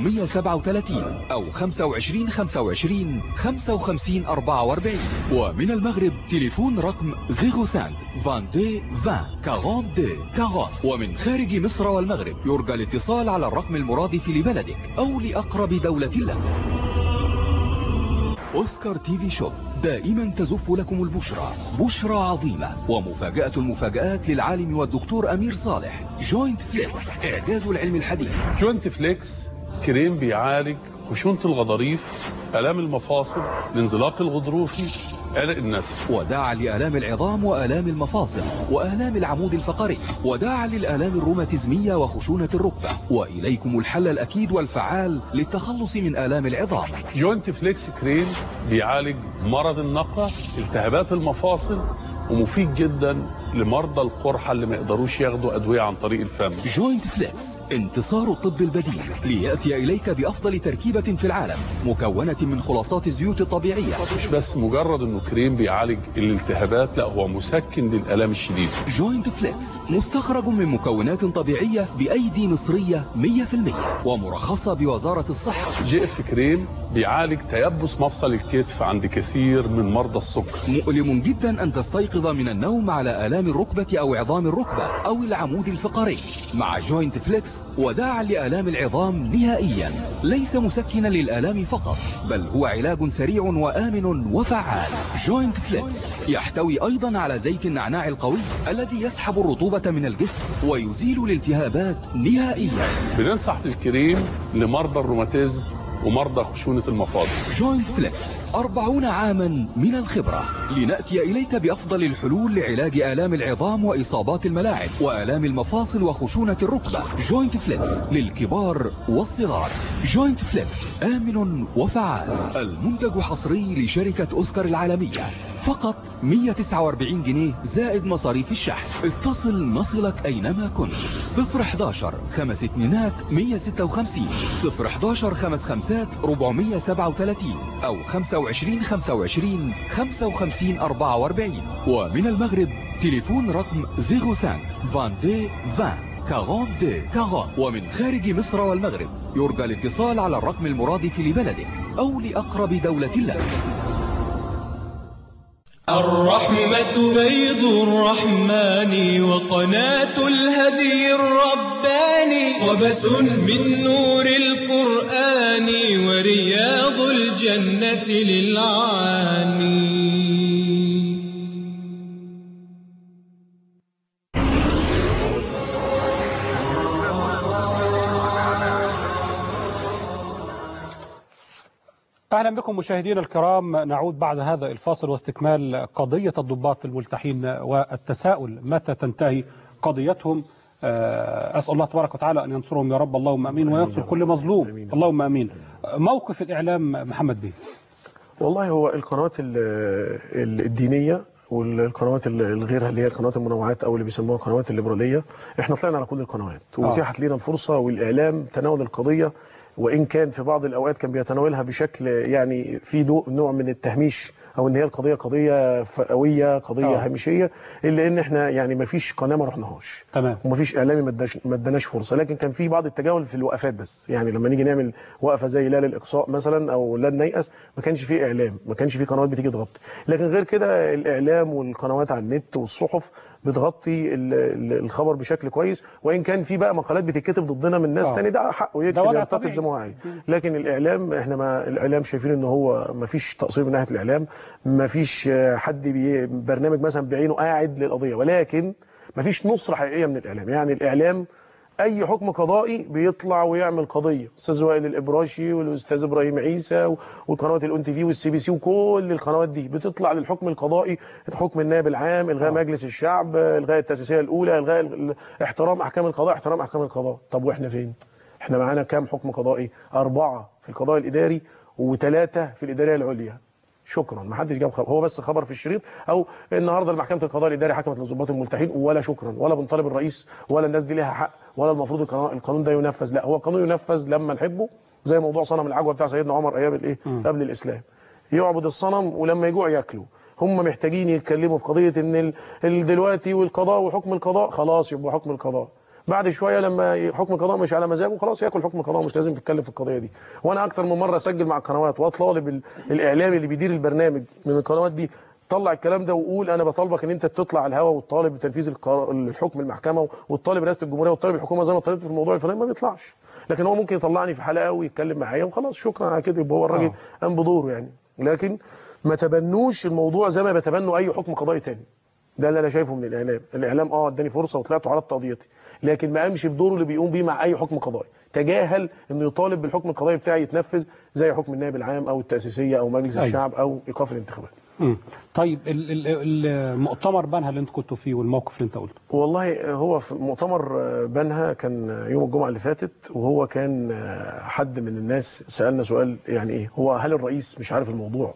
437 أو 25 25 55 44 ومن المغرب تليفون رقم 05 22 20 42 40 ومن خارج مصر والمغرب يرجى الاتصال على الرقم المرادف لبلدك أو لأقرب دولة لك أوسكار تي في شوب دائما تزف لكم البشرى بشرى عظيمة ومفاجأة المفاجآت للعالم والدكتور أمير صالح جوينت فليكس إعجاز العلم الحديث جوينت فليكس كريم بيعالج خشونة الغضاريف آلام المفاصل الانزلاق الغضروفي عرق النسل وداعا لآلام العظام وآلام المفاصل وآلام العمود الفقري وداعا للآلام الروماتيزمية وخشونة الركبة وإليكم الحل الأكيد والفعال للتخلص من آلام العظام جوينت فليكس كريم بيعالج مرض النقرة التهابات المفاصل ومفيد جدا لمرضى القرحة اللي ما يقدروش ياخدوا أدوية عن طريق الفم جوينت فليكس انتصار الطب البديل ليأتي إليك بأفضل تركيبة في العالم مكونة من خلاصات الزيوت الطبيعية مش بس مجرد انه كريم بيعالج الالتهابات لا هو مسكن للآلام الشديدة جوينت فليكس مستخرج من مكونات طبيعية بأيدي مصرية 100% ومرخصة بوزارة الصحة جي اف كريم بيعالج تيبس مفصل الكتف عند كثير من مرضى السكر مؤلم جدا أن تستيقظ من النوم على آلام الركبة أو عظام الركبة أو العمود الفقري مع جوينت فليكس وداعا لآلام العظام نهائيا ليس مسكنا للآلام فقط بل هو علاج سريع وآمن وفعال جوينت فليكس يحتوي أيضا على زيت النعناع القوي الذي يسحب الرطوبة من الجسم ويزيل الالتهابات نهائيا بننصح بالكريم لمرضى الروماتيزم ومرضى خشونة المفاصل جوينت فليكس أربعون عاما من الخبرة لنأتي إليك بأفضل الحلول لعلاج آلام العظام وإصابات الملاعب وآلام المفاصل وخشونة الركبة جوينت فليكس للكبار والصغار جوينت فليكس آمن وفعال المنتج حصري لشركة أوسكار العالمية فقط 149 جنيه زائد مصاريف الشحن اتصل نصلك أينما كنت 011 خمس اتنينات 156 011 خمس خمسات 437 أو 25 25 55 44 ومن المغرب تليفون رقم 05 22 20 42 40 ومن خارج مصر والمغرب يرجى الاتصال على الرقم المرادف لبلدك أو لأقرب دولة لك الرحمة فيض الرحمن وقناة الهدي الرباني وبس من نور القرآن ورياض الجنة للعاني أهلا بكم مشاهدينا الكرام نعود بعد هذا الفاصل واستكمال قضية الضباط الملتحين والتساؤل متى تنتهي قضيتهم آه، أسأل الله تبارك وتعالى أن ينصرهم يا رب اللهم أمين وينصر كل مظلوم اللهم أمين موقف الإعلام محمد بيه والله هو القنوات ال- ال- الدينيه والقنوات ال- الغيرها اللي هي القنوات المنوعات او اللي بيسموها القنوات الليبراليه احنا طلعنا على كل القنوات واتيحت لنا الفرصه والاعلام تناول القضيه وان كان في بعض الاوقات كان بيتناولها بشكل يعني في نوع- نوع من التهميش او ان هي القضيه قضيه فئويه قضيه آه. هامشيه الا ان احنا يعني ما فيش قناه ما رحناهاش تمام وما فيش اعلامي ما اداش- ما اداناش فرصه لكن كان في بعض التجاهل في الوقفات بس يعني لما نيجي نعمل وقفه زي لا للاقصاء مثلا او لا نيأس ما كانش في اعلام ما كانش في قنوات بتيجي تغطي لكن غير كده الاعلام والقنوات على النت والصحف بتغطي ال- ال- الخبر بشكل كويس وان كان في بقى مقالات بتتكتب ضدنا من ناس آه. تاني ده حقه ده يكتب وضع ينتقد طبيعي. زي ما هو عايز لكن الاعلام احنا ما الاعلام شايفين ان هو ما فيش تقصير من ناحيه الاعلام ما فيش آه، حد بي برنامج مثلا بعينه قاعد للقضيه ولكن ما فيش نصره حقيقيه من الاعلام يعني الاعلام اي حكم قضائي بيطلع ويعمل قضيه استاذ وائل الابراشي والاستاذ ابراهيم عيسى وقنوات الاون تي في والسي بي سي وكل القنوات دي بتطلع للحكم القضائي حكم النائب العام الغاء مجلس الشعب الغاء التاسيسيه الاولى الغاء ال- ال- احترام احكام القضاء احترام احكام القضاء طب واحنا فين احنا معانا كام حكم قضائي اربعه في القضاء الاداري وثلاثه في الاداريه العليا شكرا ما حدش جاب خبر هو بس خبر في الشريط او النهارده محكمه القضاء الاداري حكمت للضباط الملتحين ولا شكرا ولا بنطالب الرئيس ولا الناس دي ليها حق ولا المفروض القانون القانون ده ينفذ لا هو القانون ينفذ لما نحبه زي موضوع صنم العجوه بتاع سيدنا عمر ايام الايه قبل الاسلام يعبد الصنم ولما يجوع ياكله هم محتاجين يتكلموا في قضيه ان ال- ال- دلوقتي والقضاء وحكم القضاء خلاص يبقى حكم القضاء بعد شويه لما حكم القضاء مش على مزاجه خلاص ياكل حكم القضاء مش لازم تتكلم في القضيه دي وانا اكتر من مره اسجل مع القنوات واطالب ال- الاعلامي اللي بيدير البرنامج من القنوات دي طلع الكلام ده وقول انا بطالبك ان انت تطلع على الهواء وتطالب بتنفيذ القرار- الحكم المحكمه وتطالب رئاسه الجمهوريه وتطالب الحكومه زي ما طالبت في الموضوع الفلاني ما بيطلعش لكن هو ممكن يطلعني في حلقه ويتكلم معايا وخلاص شكرا على كده يبقى هو الراجل قام بدوره يعني لكن ما تبنوش الموضوع زي ما بيتبنوا اي حكم قضائي تاني ده اللي انا شايفه من الاعلام الاعلام اه اداني فرصه وطلعت وعرضت قضيتي لكن ما قامش بدوره اللي بيقوم بيه مع اي حكم قضائي تجاهل انه يطالب بالحكم القضائي بتاعي يتنفذ زي حكم النائب العام او التاسيسيه او مجلس أيوة. الشعب او ايقاف الانتخابات مم. طيب ال- ال- المؤتمر بنها اللي انت كنتوا فيه والموقف اللي انت قلته والله هو في مؤتمر بنها كان يوم الجمعة اللي فاتت وهو كان حد من الناس سألنا سؤال يعني ايه هو هل الرئيس مش عارف الموضوع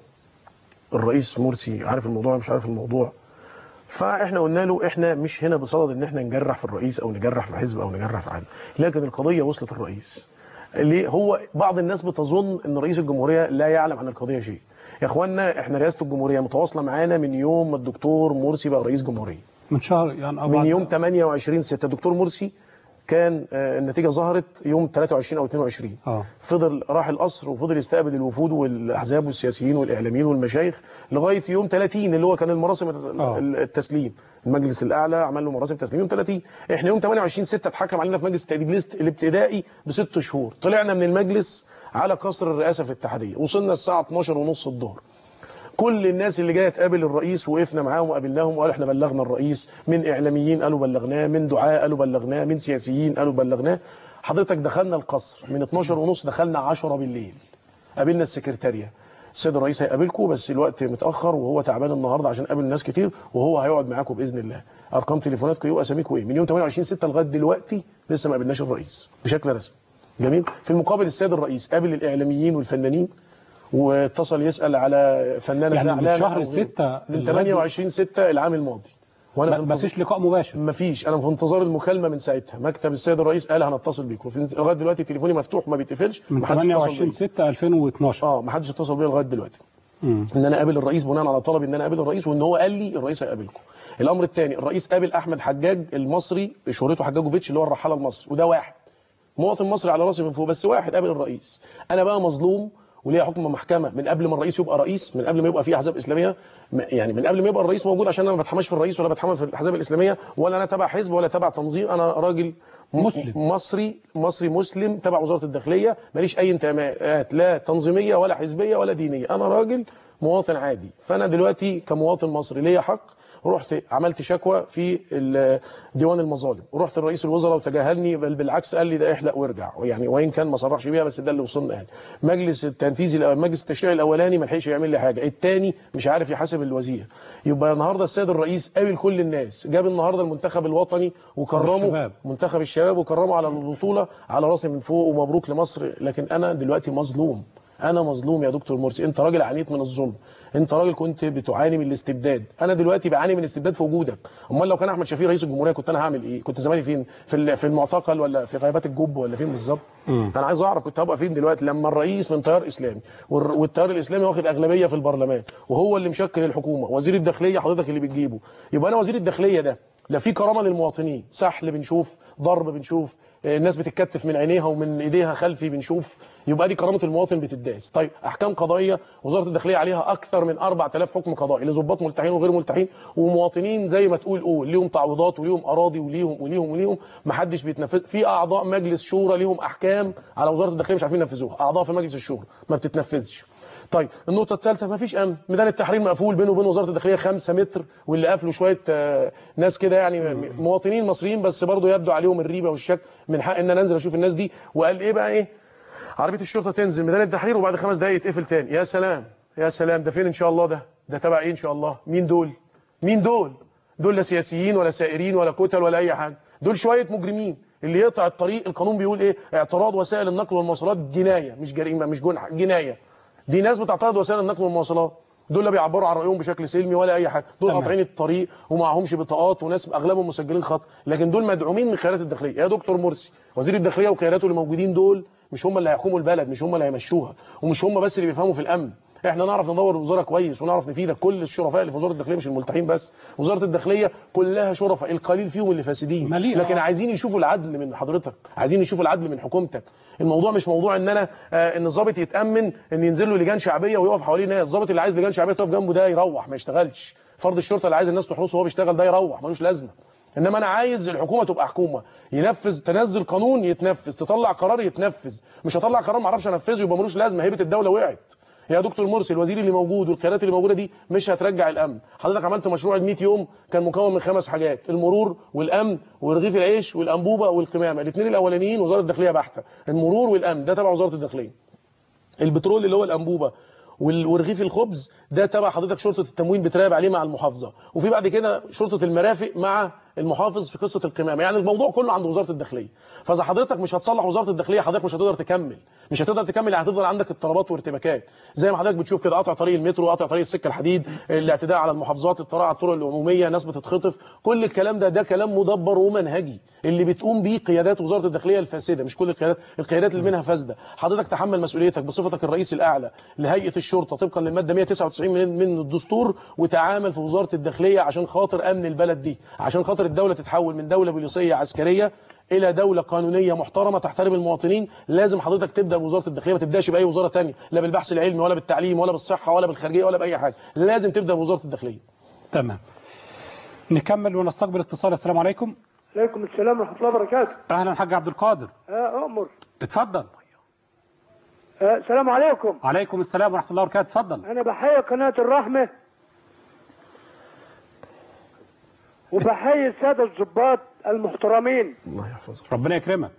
الرئيس مرسي عارف الموضوع مش عارف الموضوع فاحنا قلنا له احنا مش هنا بصدد ان احنا نجرح في الرئيس او نجرح في حزب او نجرح في حد لكن القضيه وصلت الرئيس ليه هو بعض الناس بتظن ان رئيس الجمهوريه لا يعلم عن القضيه شيء يا اخوانا احنا رئاسه الجمهوريه متواصله معانا من يوم ما الدكتور مرسي بقى رئيس جمهوريه من شهر يعني أو من بعد- يوم 28 6 الدكتور مرسي كان آه، النتيجه ظهرت يوم 23 او 22 اه فضل راح القصر وفضل يستقبل الوفود والاحزاب والسياسيين والاعلاميين والمشايخ لغايه يوم 30 اللي هو كان المراسم ال- آه. ال- التسليم المجلس الاعلى عمل له مراسم تسليم يوم 30 احنا يوم 28 6 اتحكم علينا في مجلس التأديب ليست الابتدائي بست شهور طلعنا من المجلس على قصر الرئاسه في الاتحاديه وصلنا الساعه 12 ونص الظهر كل الناس اللي جايه تقابل الرئيس وقفنا معاهم وقابلناهم وقالوا احنا بلغنا الرئيس من اعلاميين قالوا بلغناه من دعاء قالوا بلغناه من سياسيين قالوا بلغناه حضرتك دخلنا القصر من 12 ونص دخلنا 10 بالليل قابلنا السكرتاريه السيد الرئيس هيقابلكم بس الوقت متاخر وهو تعبان النهارده عشان قابل ناس كتير وهو هيقعد معاكم باذن الله ارقام تليفوناتكم ايه واساميكم ايه من يوم 28 6 لغايه دلوقتي لسه ما قابلناش الرئيس بشكل رسمي جميل في المقابل السيد الرئيس قابل الاعلاميين والفنانين واتصل يسال على فنانه يعني من زعلانه شهر أو غيره. ستة من لغاية 28 6 العام الماضي وانا ما ما فيش لقاء مباشر ما فيش انا في انتظار المكالمه من ساعتها مكتب السيد الرئيس قال هنتصل بيكم في- لغايه دلوقتي تليفوني مفتوح ما بيتقفلش من ما حدش اتصل 28 بيا. 6 2012 اه ما حدش اتصل بيا لغايه دلوقتي مم. ان انا اقابل الرئيس بناء على طلبي ان انا اقابل الرئيس وان هو قال لي الرئيس هيقابلكم الامر الثاني الرئيس قابل احمد حجاج المصري شهرته حجاجوفيتش اللي هو الرحاله المصري وده واحد مواطن مصري على راسي من فوق بس واحد قابل الرئيس انا بقى مظلوم وليا حكم محكمه من قبل ما الرئيس يبقى رئيس من قبل ما يبقى في احزاب اسلاميه م- يعني من قبل ما يبقى الرئيس موجود عشان انا ما بتحماش في الرئيس ولا بتحمل في الاحزاب الاسلاميه ولا انا تبع حزب ولا تبع تنظيم انا راجل مسلم. مصري مصري مسلم تبع وزاره الداخليه ماليش اي انتماءات لا تنظيميه ولا حزبيه ولا دينيه انا راجل مواطن عادي فانا دلوقتي كمواطن مصري ليا حق رحت عملت شكوى في ال- ديوان المظالم ورحت لرئيس الوزراء وتجاهلني بل بالعكس قال لي ده احلق وارجع يعني وان كان ما صرحش بيها بس ده اللي وصلنا يعني مجلس التنفيذي الأول- مجلس التشريع الاولاني ما لحقش يعمل لي حاجه الثاني مش عارف يحاسب الوزير يبقى النهارده السيد الرئيس قابل كل الناس جاب النهارده المنتخب الوطني وكرمه والشباب. منتخب الشباب وكرمه على البطوله على راسي من فوق ومبروك لمصر لكن انا دلوقتي مظلوم انا مظلوم يا دكتور مرسي انت راجل عانيت من الظلم انت راجل كنت بتعاني من الاستبداد انا دلوقتي بعاني من الاستبداد في وجودك امال لو كان احمد شفيق رئيس الجمهوريه كنت انا هعمل ايه كنت زماني فين في ال- في المعتقل ولا في غيبات الجب ولا فين بالظبط انا عايز اعرف كنت هبقى فين دلوقتي لما الرئيس من تيار اسلامي والر- والتيار الاسلامي واخد اغلبيه في البرلمان وهو اللي مشكل الحكومه وزير الداخليه حضرتك اللي بتجيبه يبقى انا وزير الداخليه ده لا في كرامه للمواطنين سحل بنشوف ضرب بنشوف آه، الناس بتتكتف من عينيها ومن ايديها خلفي بنشوف يبقى دي كرامه المواطن بتداس طيب احكام قضائيه وزاره الداخليه عليها اكثر من 4000 حكم قضائي لظباط ملتحين وغير ملتحين ومواطنين زي ما تقول قول ليهم تعويضات وليهم اراضي وليهم وليهم وليهم ما حدش بيتنفذ في اعضاء مجلس شورى ليهم احكام على وزاره الداخليه مش عارفين ينفذوها اعضاء في مجلس الشورى ما بتتنفذش طيب النقطة الثالثة ما فيش أمن، ميدان التحرير مقفول بينه وبين وزارة الداخلية 5 متر واللي قافله شوية آه، ناس كده يعني م- مواطنين مصريين بس برضه يبدو عليهم الريبة والشك من حق إن أنا أنزل أشوف الناس دي وقال إيه بقى إيه؟ عربية الشرطة تنزل ميدان التحرير وبعد خمس دقايق يتقفل تاني، يا سلام يا سلام ده فين إن شاء الله ده؟ ده تبع إيه إن شاء الله؟ مين دول؟ مين دول؟ دول لا سياسيين ولا سائرين ولا كتل ولا أي حاجة، دول شوية مجرمين اللي يقطع الطريق القانون بيقول إيه؟ اعتراض وسائل النقل والمواصلات جناية مش جريمة مش جنح جناية دي ناس بتعترض وسائل النقل والمواصلات دول لا بيعبروا عن رايهم بشكل سلمي ولا اي حاجه دول تمام. قاطعين الطريق ومعهمش بطاقات وناس اغلبهم مسجلين خط لكن دول مدعومين من خيارات الداخليه يا دكتور مرسي وزير الداخليه وخياراته اللي موجودين دول مش هم اللي هيحكموا البلد مش هم اللي هيمشوها ومش هم بس اللي بيفهموا في الامن احنا نعرف ندور الوزاره كويس ونعرف نفيدك كل الشرفاء اللي في وزاره الداخليه مش الملتحين بس وزاره الداخليه كلها شرفاء القليل فيهم اللي فاسدين مليئة. لكن عايزين يشوفوا العدل من حضرتك عايزين يشوفوا العدل من حكومتك الموضوع مش موضوع ان انا آه ان الضابط يتامن ان ينزل له لجان شعبيه ويقف حواليه ناس الضابط اللي عايز لجان شعبيه تقف جنبه ده يروح ما يشتغلش فرد الشرطه اللي عايز الناس تحرسه وهو بيشتغل ده يروح ملوش لازمه انما انا عايز الحكومه تبقى حكومه ينفذ تنزل قانون يتنفذ تطلع قرار يتنفذ مش هطلع قرار ما اعرفش انفذه يبقى ملوش لازمه هيبه الدوله وقعت يا دكتور مرسي الوزير اللي موجود والقيادات اللي موجوده دي مش هترجع الامن حضرتك عملت مشروع ال 100 يوم كان مكون من خمس حاجات المرور والامن ورغيف العيش والانبوبه والقمامه الاثنين الاولانيين وزاره الداخليه بحته المرور والامن ده تبع وزاره الداخليه البترول اللي هو الانبوبه وال- ورغيف الخبز ده تبع حضرتك شرطه التموين بتراقب عليه مع المحافظه وفي بعد كده شرطه المرافق مع المحافظ في قصه القمامه يعني الموضوع كله عند وزاره الداخليه فاذا حضرتك مش هتصلح وزاره الداخليه حضرتك مش هتقدر تكمل مش هتقدر تكمل يعني هتفضل عندك اضطرابات وارتباكات زي ما حضرتك بتشوف كده قطع طريق المترو قطع طريق السكه الحديد الاعتداء على المحافظات الاطلاع على الطرق العموميه ناس بتتخطف كل الكلام ده ده كلام مدبر ومنهجي اللي بتقوم بيه قيادات وزاره الداخليه الفاسده مش كل القيادات القيادات اللي منها فاسده حضرتك تحمل مسؤوليتك بصفتك الرئيس الاعلى لهيئه الشرطه طبقا للماده 199 من من الدستور وتعامل في وزاره الداخليه عشان خاطر امن البلد دي عشان خاطر الدوله تتحول من دوله بوليسيه عسكريه الى دوله قانونيه محترمه تحترم المواطنين لازم حضرتك تبدا بوزاره الداخليه ما تبداش باي وزاره ثانيه لا بالبحث العلمي ولا بالتعليم ولا بالصحه ولا بالخارجيه ولا باي حاجه لازم تبدا بوزاره الداخليه تمام نكمل ونستقبل اتصال السلام عليكم عليكم السلام ورحمة الله وبركاته اهلا حاج عبد القادر آه أمر اتفضل آه السلام عليكم عليكم السلام ورحمه الله وبركاته اتفضل أنا بحيي قناة الرحمة وبحيي السادة الضباط المحترمين الله يحفظك ربنا يكرمك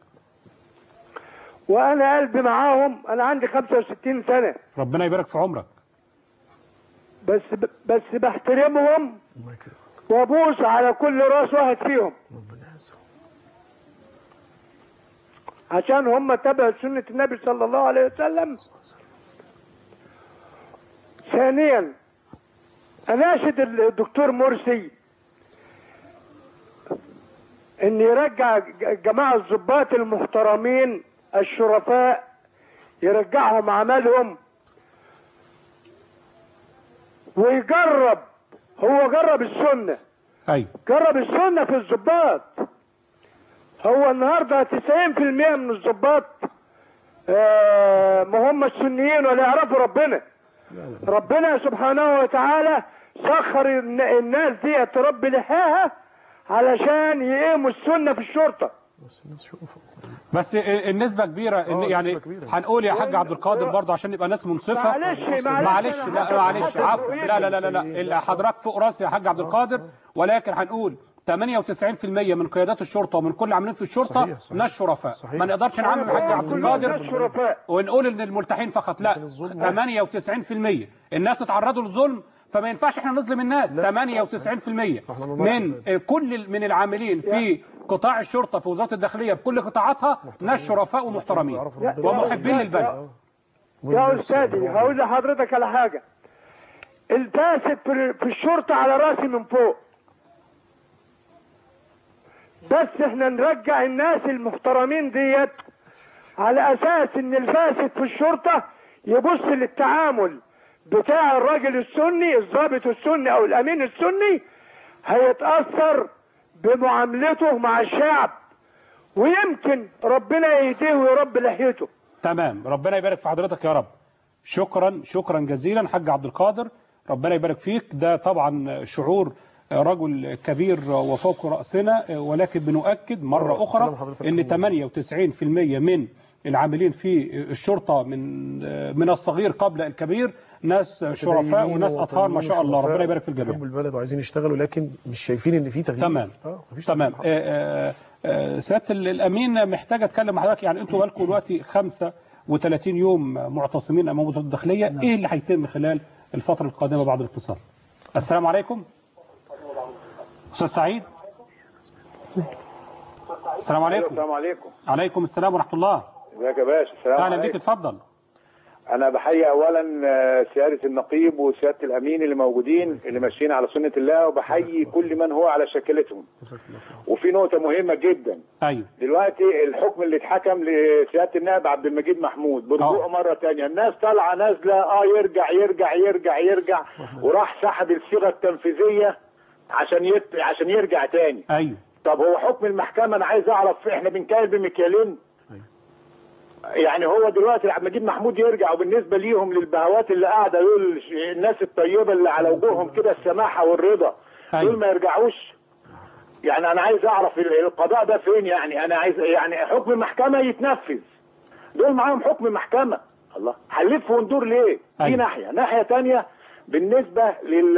وأنا قلبي معاهم أنا عندي 65 سنة ربنا يبارك في عمرك بس بس بحترمهم وابوس على كل راس واحد فيهم عشان هم تبعوا سنة النبي صلى الله عليه وسلم ثانيا اناشد الدكتور مرسي ان يرجع جماعة الضباط المحترمين الشرفاء يرجعهم عملهم ويجرب هو جرب السنة ايوه جرب السنة في الضباط هو النهاردة 90% من الضباط آه، ما هم السنيين ولا يعرفوا ربنا ربنا سبحانه وتعالى سخر الن- الناس دي تربي لحاها علشان يقيموا السنة في الشرطة بس النسبة كبيرة إن آه، يعني نسبة كبيرة. هنقول يا حاج عبد القادر برضه عشان نبقى ناس منصفة معلش، معلش، معلش أنا لا حسب- معلش حسب عفوا رؤيتي. لا لا لا لا, لا. حضرتك فوق راسي يا حاج عبد القادر ولكن هنقول 98% من قيادات الشرطة ومن كل عاملين في الشرطة صحيح، صحيح. ناس شرفاء صحيح. ما نقدرش نعمم يا حاج عبد كلهم القادر ناس شرفاء ونقول ان الملتحين فقط لا 98% الناس اتعرضوا للظلم فما ينفعش احنا نظلم الناس 98% احنا بنلاحظ من كل من العاملين في قطاع الشرطة في وزارة الداخلية بكل قطاعاتها ناس شرفاء ومحترمين ومحبين للبلد يا استاذي هقول لحضرتك على حاجه الفاسد في في الشرطه على راسي من فوق بس احنا نرجع الناس المحترمين ديت على اساس ان الفاسد في الشرطه يبص للتعامل بتاع الراجل السني الضابط السني او الامين السني هيتاثر بمعاملته مع الشعب ويمكن ربنا يهديه ويرب لحيته تمام ربنا يبارك في حضرتك يا رب شكرا شكرا جزيلا حاج عبد القادر ربنا يبارك فيك ده طبعا شعور رجل كبير وفوق رأسنا ولكن بنؤكد مرة أخرى أن 98% من العاملين في الشرطة من من الصغير قبل الكبير ناس شرفاء وناس أطهار ما شاء الله ربنا يبارك في الجميع بيحبوا البلد وعايزين يشتغلوا لكن مش شايفين ان في تغيير تمام اه مفيش تمام تغيير حصل. آه، آه، سياده الامين محتاج اتكلم مع حضرتك يعني انتوا بقالكم دلوقتي 35 يوم معتصمين امام وزاره الداخليه ايه اللي هيتم خلال الفتره القادمه بعد الاتصال السلام عليكم استاذ سعيد السلام عليكم السلام عليكم عليكم السلام ورحمه الله ازيك يا باشا السلام اهلا بيك عليكم اتفضل انا بحيي اولا آه، سياده النقيب وسياده الامين اللي موجودين اللي ماشيين على سنه الله وبحيي كل من هو على شكلتهم وفي نقطه مهمه جدا ايوه دلوقتي الحكم اللي اتحكم لسياده النائب عبد المجيد محمود برجوعه مره تانية الناس طالعه نازله اه يرجع يرجع يرجع يرجع وراح سحب الصيغه التنفيذيه عشان يت... عشان يرجع تاني ايوه طب هو حكم المحكمه انا عايز اعرف احنا بنكايل بمكيالين يعني هو دلوقتي عبد المجيد محمود يرجع وبالنسبه ليهم للبهوات اللي قاعده دول الناس الطيبه اللي على وجوههم كده السماحه والرضا دول ما يرجعوش يعني انا عايز اعرف ال- القضاء ده فين يعني انا عايز يعني حكم المحكمه يتنفذ دول معاهم حكم محكمه الله هنلف وندور ليه دي ناحيه ناحيه تانية بالنسبه لل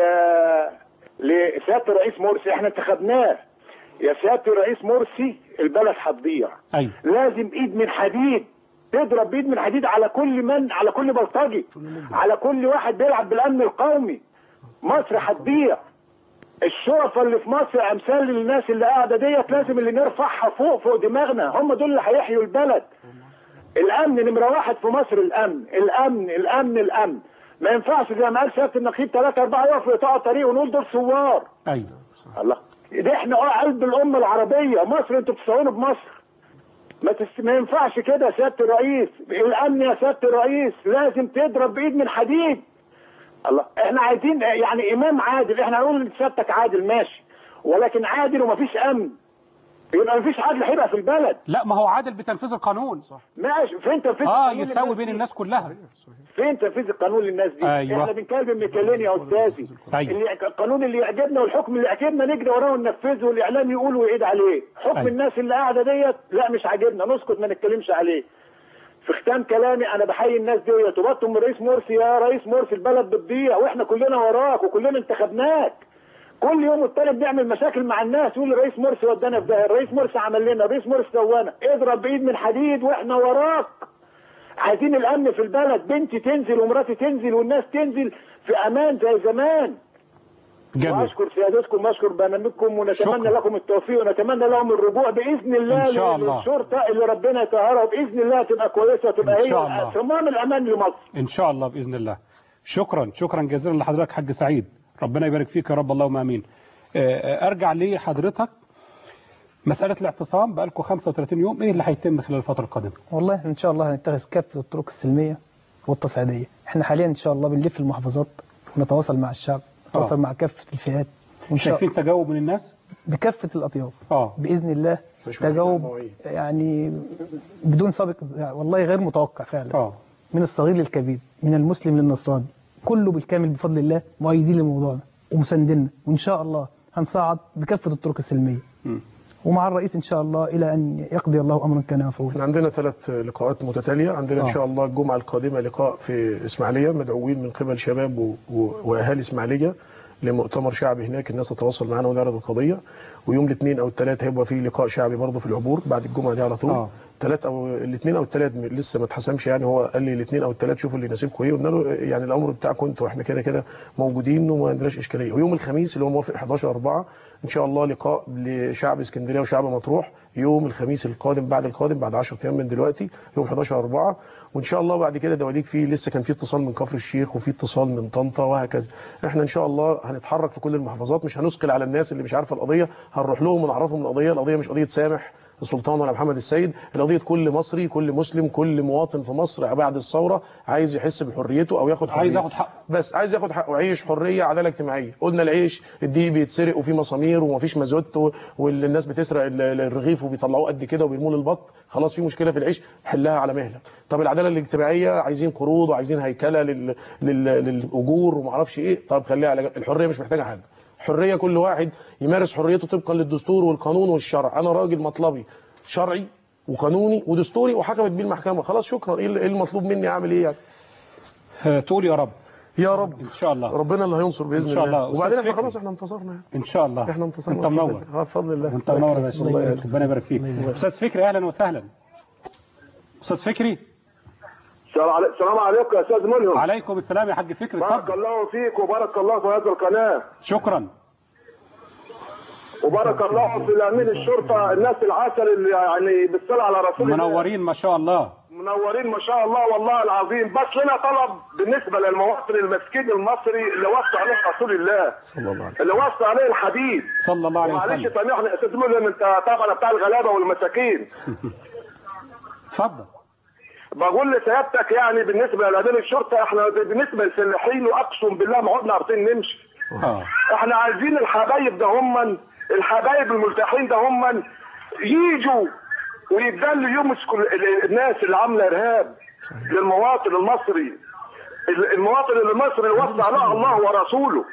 لسياده الرئيس مرسي احنا انتخبناه يا سياده الرئيس مرسي البلد هتضيع ايوه لازم ايد من حديد تضرب بايد من حديد على كل من على كل بلطجي على كل واحد بيلعب بالامن القومي مصر هتضيع الشرفاء اللي في مصر امثال الناس اللي قاعده ديت لازم اللي نرفعها فوق فوق دماغنا هم دول اللي هيحيوا البلد الامن نمره واحد في مصر الامن الامن الامن الامن ما ينفعش زي ما قال سياده النقيب ثلاثه اربعه يقفوا يقطعوا الطريق ونقول دول ثوار ايوه الله ده احنا اه قلب الامه العربيه مصر انتوا بتستعينوا بمصر ما, تس... ما ينفعش كده يا سياده الرئيس الامن يا سياده الرئيس لازم تضرب بايد من حديد الله احنا عايزين يعني امام عادل احنا هنقول ان سيادتك عادل ماشي ولكن عادل ومفيش امن يبقى مفيش عدل هيبقى في البلد لا ما هو عادل بتنفيذ القانون صح ماشي فين تنفيذ اه القانون يساوي للناس بين دي؟ الناس كلها فين تنفيذ القانون للناس دي؟ أيوة. احنا بنتكلم بميكالين يا استاذي أيوة. اللي القانون اللي يعجبنا والحكم اللي يعجبنا نجري وراه وننفذه والاعلام يقول ويعيد عليه، حكم أيوة. الناس اللي قاعده ديت لا مش عاجبنا نسكت ما نتكلمش عليه. في ختام كلامي انا بحيي الناس ديت وبطلب من رئيس مرسي يا رئيس مرسي البلد بتضيع واحنا كلنا وراك وكلنا انتخبناك. كل يوم والتاني بنعمل مشاكل مع الناس يقول الرئيس مرسي ودانا في ده الرئيس مرسي عمل لنا الرئيس مرسي سوانا اضرب بايد من حديد واحنا وراك عايزين الامن في البلد بنتي تنزل ومراتي تنزل والناس تنزل في امان زي زمان جميل واشكر سيادتكم واشكر برنامجكم ونتمنى شكرا. لكم التوفيق ونتمنى لهم الرجوع باذن الله إن شاء الله. للشرطه اللي ربنا يطهرها وباذن الله تبقى كويسه وتبقى إن شاء هي الله. صمام الامان لمصر ان شاء الله باذن الله شكرا شكرا جزيلا لحضرتك حاج سعيد ربنا يبارك فيك يا رب اللهم امين آه، آه، ارجع لحضرتك مساله الاعتصام بقالكم 35 يوم ايه اللي هيتم خلال الفتره القادمه والله احنا ان شاء الله هنتخذ كافه الطرق السلميه والتصعيديه احنا حاليا ان شاء الله بنلف المحافظات ونتواصل مع الشعب نتواصل آه. مع كافه الفئات وإن شاء- شايفين تجاوب من الناس بكافه الاطياف اه باذن الله مش محتاج تجاوب مواعيد. يعني بدون سابق يعني والله غير متوقع فعلا اه من الصغير للكبير من المسلم للنصراني كله بالكامل بفضل الله مؤيدين لموضوعنا ومساندنا وان شاء الله هنصعد بكافه الطرق السلميه مم. ومع الرئيس ان شاء الله الى ان يقضي الله امرا كان مفعولا احنا عندنا ثلاث لقاءات متتاليه عندنا ان آه. شاء الله الجمعه القادمه لقاء في اسماعيليه مدعوين من قبل شباب و- و- واهالي اسماعيليه لمؤتمر شعبي هناك الناس تتواصل معانا ونعرض القضيه ويوم الاثنين او الثلاث هيبقى في لقاء شعبي برضه في العبور بعد الجمعه دي على طول آه. ثلاث او الاثنين او الثلاث لسه ما اتحسمش يعني هو قال لي الاثنين او الثلاث شوفوا اللي يناسبكم ايه قلنا له يعني الامر بتاعكم انتوا احنا كده كده موجودين وما عندناش اشكاليه ويوم الخميس اللي هو موافق 11 4 ان شاء الله لقاء لشعب اسكندريه وشعب مطروح يوم الخميس القادم بعد القادم بعد 10 ايام من دلوقتي يوم 11 4 وان شاء الله بعد كده دواليك فيه لسه كان في اتصال من كفر الشيخ وفي اتصال من طنطا وهكذا احنا ان شاء الله هنتحرك في كل المحافظات مش هنثقل على الناس اللي مش عارفه القضيه هنروح لهم ونعرفهم القضيه القضيه مش قضيه سامح السلطان ولا محمد السيد القضيه كل مصري كل مسلم كل مواطن في مصر بعد الثوره عايز يحس بحريته او ياخد حريته عايز ياخد حقه بس عايز ياخد حقه عيش حريه عداله اجتماعيه قلنا العيش الدقيق بيتسرق وفي مسامير ومفيش مازوت و- والناس بتسرق ال- ال- الرغيف وبيطلعوه قد كده وبيرموه للبط خلاص في مشكله في العيش حلها على مهلك طب العداله الاجتماعيه عايزين قروض وعايزين هيكله لل... لل... للاجور ومعرفش ايه طب خليها على جنب. الحريه مش محتاجه حاجه حريه كل واحد يمارس حريته طبقا للدستور والقانون والشرع انا راجل مطلبي شرعي وقانوني ودستوري وحكمت بيه المحكمه خلاص شكرا ايه إيه المطلوب مني اعمل ايه يعني آه، تقول يا رب يا رب ان شاء الله ربنا اللي هينصر باذن إن شاء الله الله. وبعدين أستاذ احنا فكري. خلاص احنا انتصرنا يعني. ان شاء الله احنا انتصرنا انت منور اه بفضل الله انت منور يا باشا الله يعزك. ربنا يبارك فيك استاذ فكري اهلا وسهلا استاذ فكري السلام علي- السلام عليكم يا استاذ ملهم عليكم السلام يا حاج فكري بارك اتفضل الله فيك وبارك الله في هذه القناه شكرا وبارك الله في الامين الشرطه الناس العسل اللي يعني بالصلاه على رسول الله منورين ما شاء الله منورين ما شاء الله والله العظيم بس لنا طلب بالنسبه للمواطن المسكين المصري اللي وصى عليه رسول الله صلى الله عليه اللي وصى عليه الحديد صلى الله عليه معلش وسلم سامحني يا استاذ ملهم انت طبعا بتاع الغلابه والمساكين اتفضل بقول لسيادتك يعني بالنسبه لامين الشرطه احنا بالنسبه للفلاحين واقسم بالله ما عدنا عارفين نمشي اه احنا عايزين الحبايب ده هم الحبايب الملتحين ده هم يجوا ويتدلوا يمسكوا ال- ال- الناس اللي عامله ارهاب للمواطن المصري ال- المواطن المصري اللي وصى عليه الله ورسوله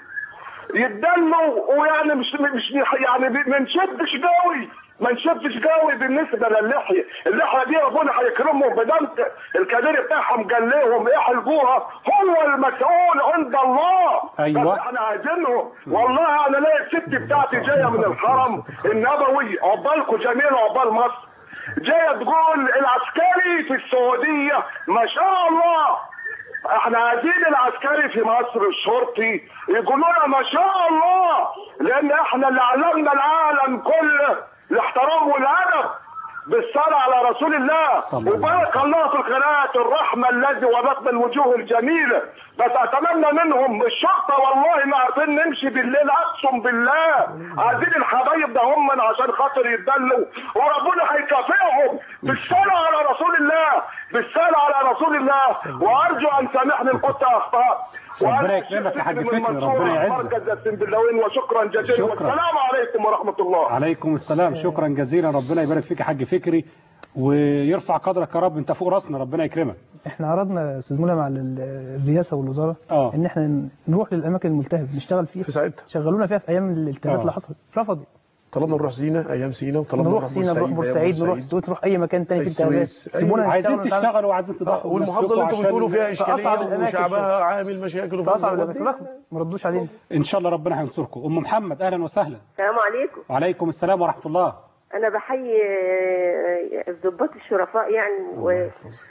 يتدلوا ويعني مش مش يعني ما نشدش قوي ما نشدش قوي بالنسبه للحيه، اللحيه دي ربنا هيكرمهم بدم الكبير بتاعهم قال لهم احلقوها هو المسؤول عند الله أيوة. بس احنا عايزينهم والله انا الاقي الست بتاعتي جايه من الحرم النبوي عقبالكم جميل عقبال مصر جايه تقول العسكري في السعوديه ما شاء الله احنا عايزين العسكري في مصر الشرطي يقولوا لنا ما شاء الله لان احنا اللي علمنا العالم كله الاحترام والادب بالصلاة على رسول الله صلى الله عليه وبارك وسلم. الله في القناة الرحمة الذي وبطن الوجوه الجميلة بس أتمنى منهم الشرطة والله ما عارفين نمشي بالليل أقسم بالله عايزين الحبايب ده هم عشان خاطر يتدلوا وربنا هيكافئهم بالصلاة على رسول الله بالصلاة على رسول الله وأرجو أن سامحني إن كنت أخطأت ربنا يكرمك يا حاج فكري ربنا يعزك مركز السنبلاوين وشكرا جزيلا شكرا. والسلام عليكم ورحمة الله عليكم السلام شكرا جزيلا ربنا يبارك فيك يا حاج فكري ويرفع قدرك يا رب انت فوق راسنا ربنا يكرمك احنا عرضنا يا استاذ ملهم على ال- الرئاسه والوزاره اه ان احنا نروح للاماكن الملتهبه نشتغل فيها في ساعتها شغلونا فيها في ايام الالتهابات آه. اللي حصلت رفضوا طلبنا نروح سينا ايام سينا وطلبنا نروح سينا نروح بورسعيد نروح السويس نروح اي مكان تاني فيه التهابات السويس سيبونا عايزين نشتغل ونتعامل. تشتغلوا وعايزين تضحوا والمحافظه اللي انتم بتقولوا فيها في أصعب اشكاليه الأماكن وشعبها عامل مشاكل في اصعب الاماكن وفي ما ردوش علينا ان شاء الله ربنا هينصركم ام محمد اهلا وسهلا السلام عليكم وعليكم السلام ورحمه الله انا بحيي آه، الضباط الشرفاء يعني و...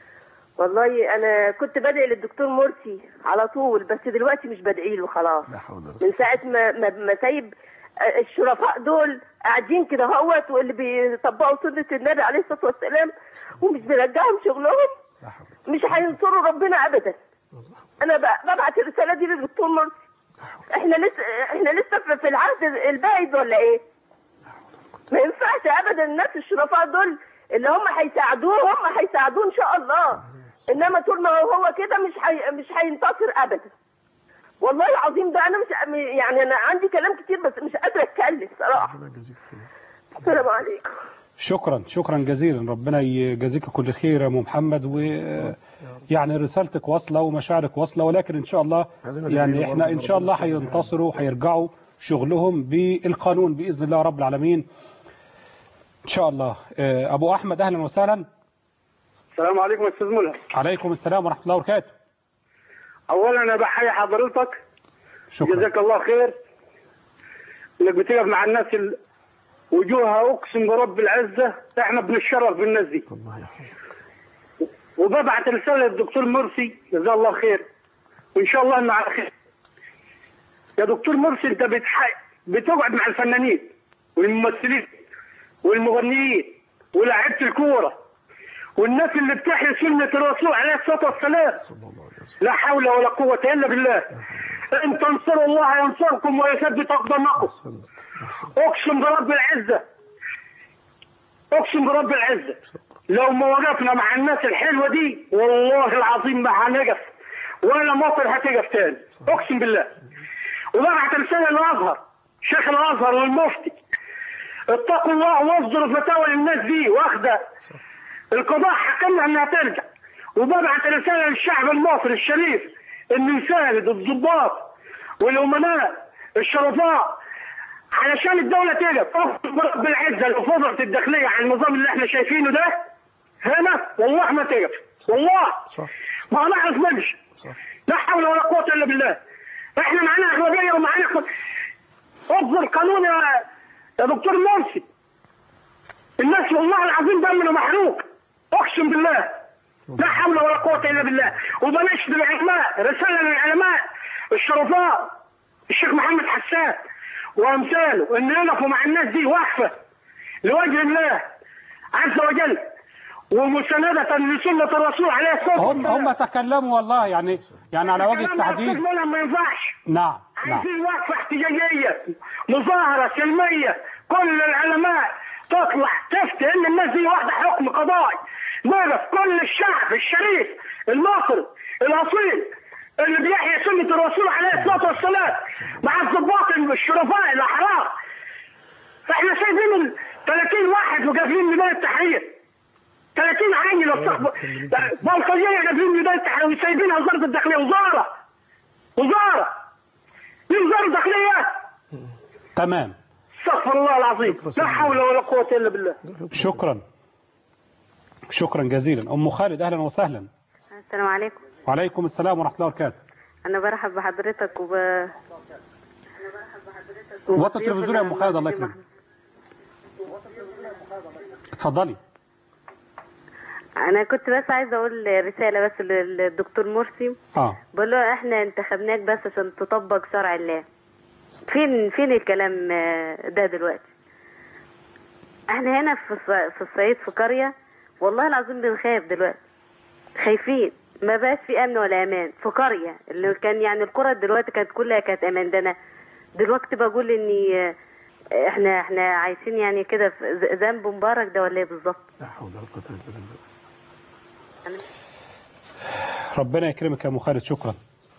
والله انا كنت بدعي للدكتور مرسي على طول بس دلوقتي مش بدعي له خلاص من ساعه ما ما, ما سايب آه، الشرفاء دول قاعدين كده اهوت واللي بيطبقوا سنه النبي عليه الصلاه والسلام ومش بيرجعهم شغلهم مش هينصروا ربنا ابدا انا ب- ببعت الرساله دي للدكتور مرسي احنا لسه احنا لسه في- في العهد البائد ولا ايه؟ ما ينفعش ابدا الناس الشرفاء دول اللي هم هيساعدوه هم هيساعدوه ان شاء الله انما طول ما هو كده مش حي... مش هينتصر ابدا والله العظيم ده انا مش يعني انا عندي كلام كتير بس مش قادره اتكلم صراحه السلام عليكم شكرا شكرا جزيلا ربنا يجازيك كل خير يا ام محمد و يعني رسالتك واصله ومشاعرك واصله ولكن ان شاء الله عايزين يعني ندعي له احنا برضه ان شاء الله هينتصروا وهيرجعوا شغلهم بالقانون باذن الله رب العالمين شاء الله آه، ابو احمد اهلا وسهلا السلام عليكم يا استاذ ملهم عليكم السلام ورحمه الله وبركاته اولا انا بحيي حضرتك شكرا جزاك الله خير انك بتقف مع الناس ال... وجوهها اقسم برب العزه احنا بنتشرف بالناس دي الله يحفظك وببعت رساله للدكتور مرسي جزاه الله خير وان شاء الله انه على خير يا دكتور مرسي انت بتح... بتقعد مع الفنانين والممثلين والمغنيين ولاعيبه الكوره والناس اللي بتحيي سنه الرسول عليه الصلاه والسلام لا حول ولا قوه الا بالله ان تنصروا الله ينصركم ويثبت اقدامكم اقسم برب العزه اقسم برب العزه لو ما وقفنا مع الناس الحلوه دي والله العظيم ما هنقف ولا مصر هتقف تاني اقسم بالله وبعت رساله للازهر شيخ الازهر والمفتي اتقوا الله واصدروا فتاوى للناس دي واخده القضاء حكمها انها ترجع وببعت رساله للشعب المصري الشريف انه يساند الضباط والامناء الشرفاء علشان الدوله تقف اقسم برب العزه لو فضلت الداخليه على النظام اللي احنا شايفينه ده هنا والله ما تقف والله ما نعرف نمشي لا حول ولا قوه الا بالله احنا معانا اغلبيه ومعانا خ- اصدر قانون يا يا دكتور مرسي الناس والله العظيم دمنا محروق اقسم بالله لا حول ولا قوه الا بالله وبنشد العلماء رساله للعلماء الشرفاء الشيخ محمد حسان وامثاله ان يقفوا مع الناس دي وقفه لوجه الله عز وجل ومساندة لسنة الرسول عليه الصلاة هم هم تكلموا والله يعني يعني على وجه التحديد التحديد ما ينفعش نعم نعم عايزين وقفة احتجاجية مظاهرة سلمية كل العلماء تطلع تفتي ان الناس دي واخدة حكم قضائي نقف كل الشعب الشريف المصري الاصيل اللي بيحيي سنة الرسول عليه الصلاة والسلام مع الضباط الشرفاء الاحرار احنا شايفين ال 30 واحد وقافلين ميدان التحرير 30 عيل لو صاحب بلطجية قافلين ميدان التحرير وسايبينها وزارة الداخلية وزارة وزارة دي وزارة الداخلية تمام استغفر الله العظيم لا حول ولا قوة إلا بالله شكرا شكرا جزيلا ام خالد اهلا وسهلا السلام عليكم وعليكم السلام ورحمه الله وبركاته انا برحب بحضرتك وب وطي التلفزيون يا ام خالد الله يكرمك اتفضلي انا كنت بس عايزه اقول رساله بس للدكتور مرسي اه بقول له احنا انتخبناك بس عشان تطبق شرع الله فين فين الكلام آه، ده دلوقتي احنا هنا في الص- في الصعيد في قريه والله العظيم بنخاف دلوقتي خايفين ما بقاش في امن ولا امان في قريه اللي كان يعني القرى دلوقتي كانت كلها كانت امان ده انا دلوقتي بقول اني آه، احنا احنا عايشين يعني كده في ذ- ذنب مبارك ده ولا ايه بالظبط لا حول ولا قوة إلا بالله ربنا يكرمك يا ام خالد شكرا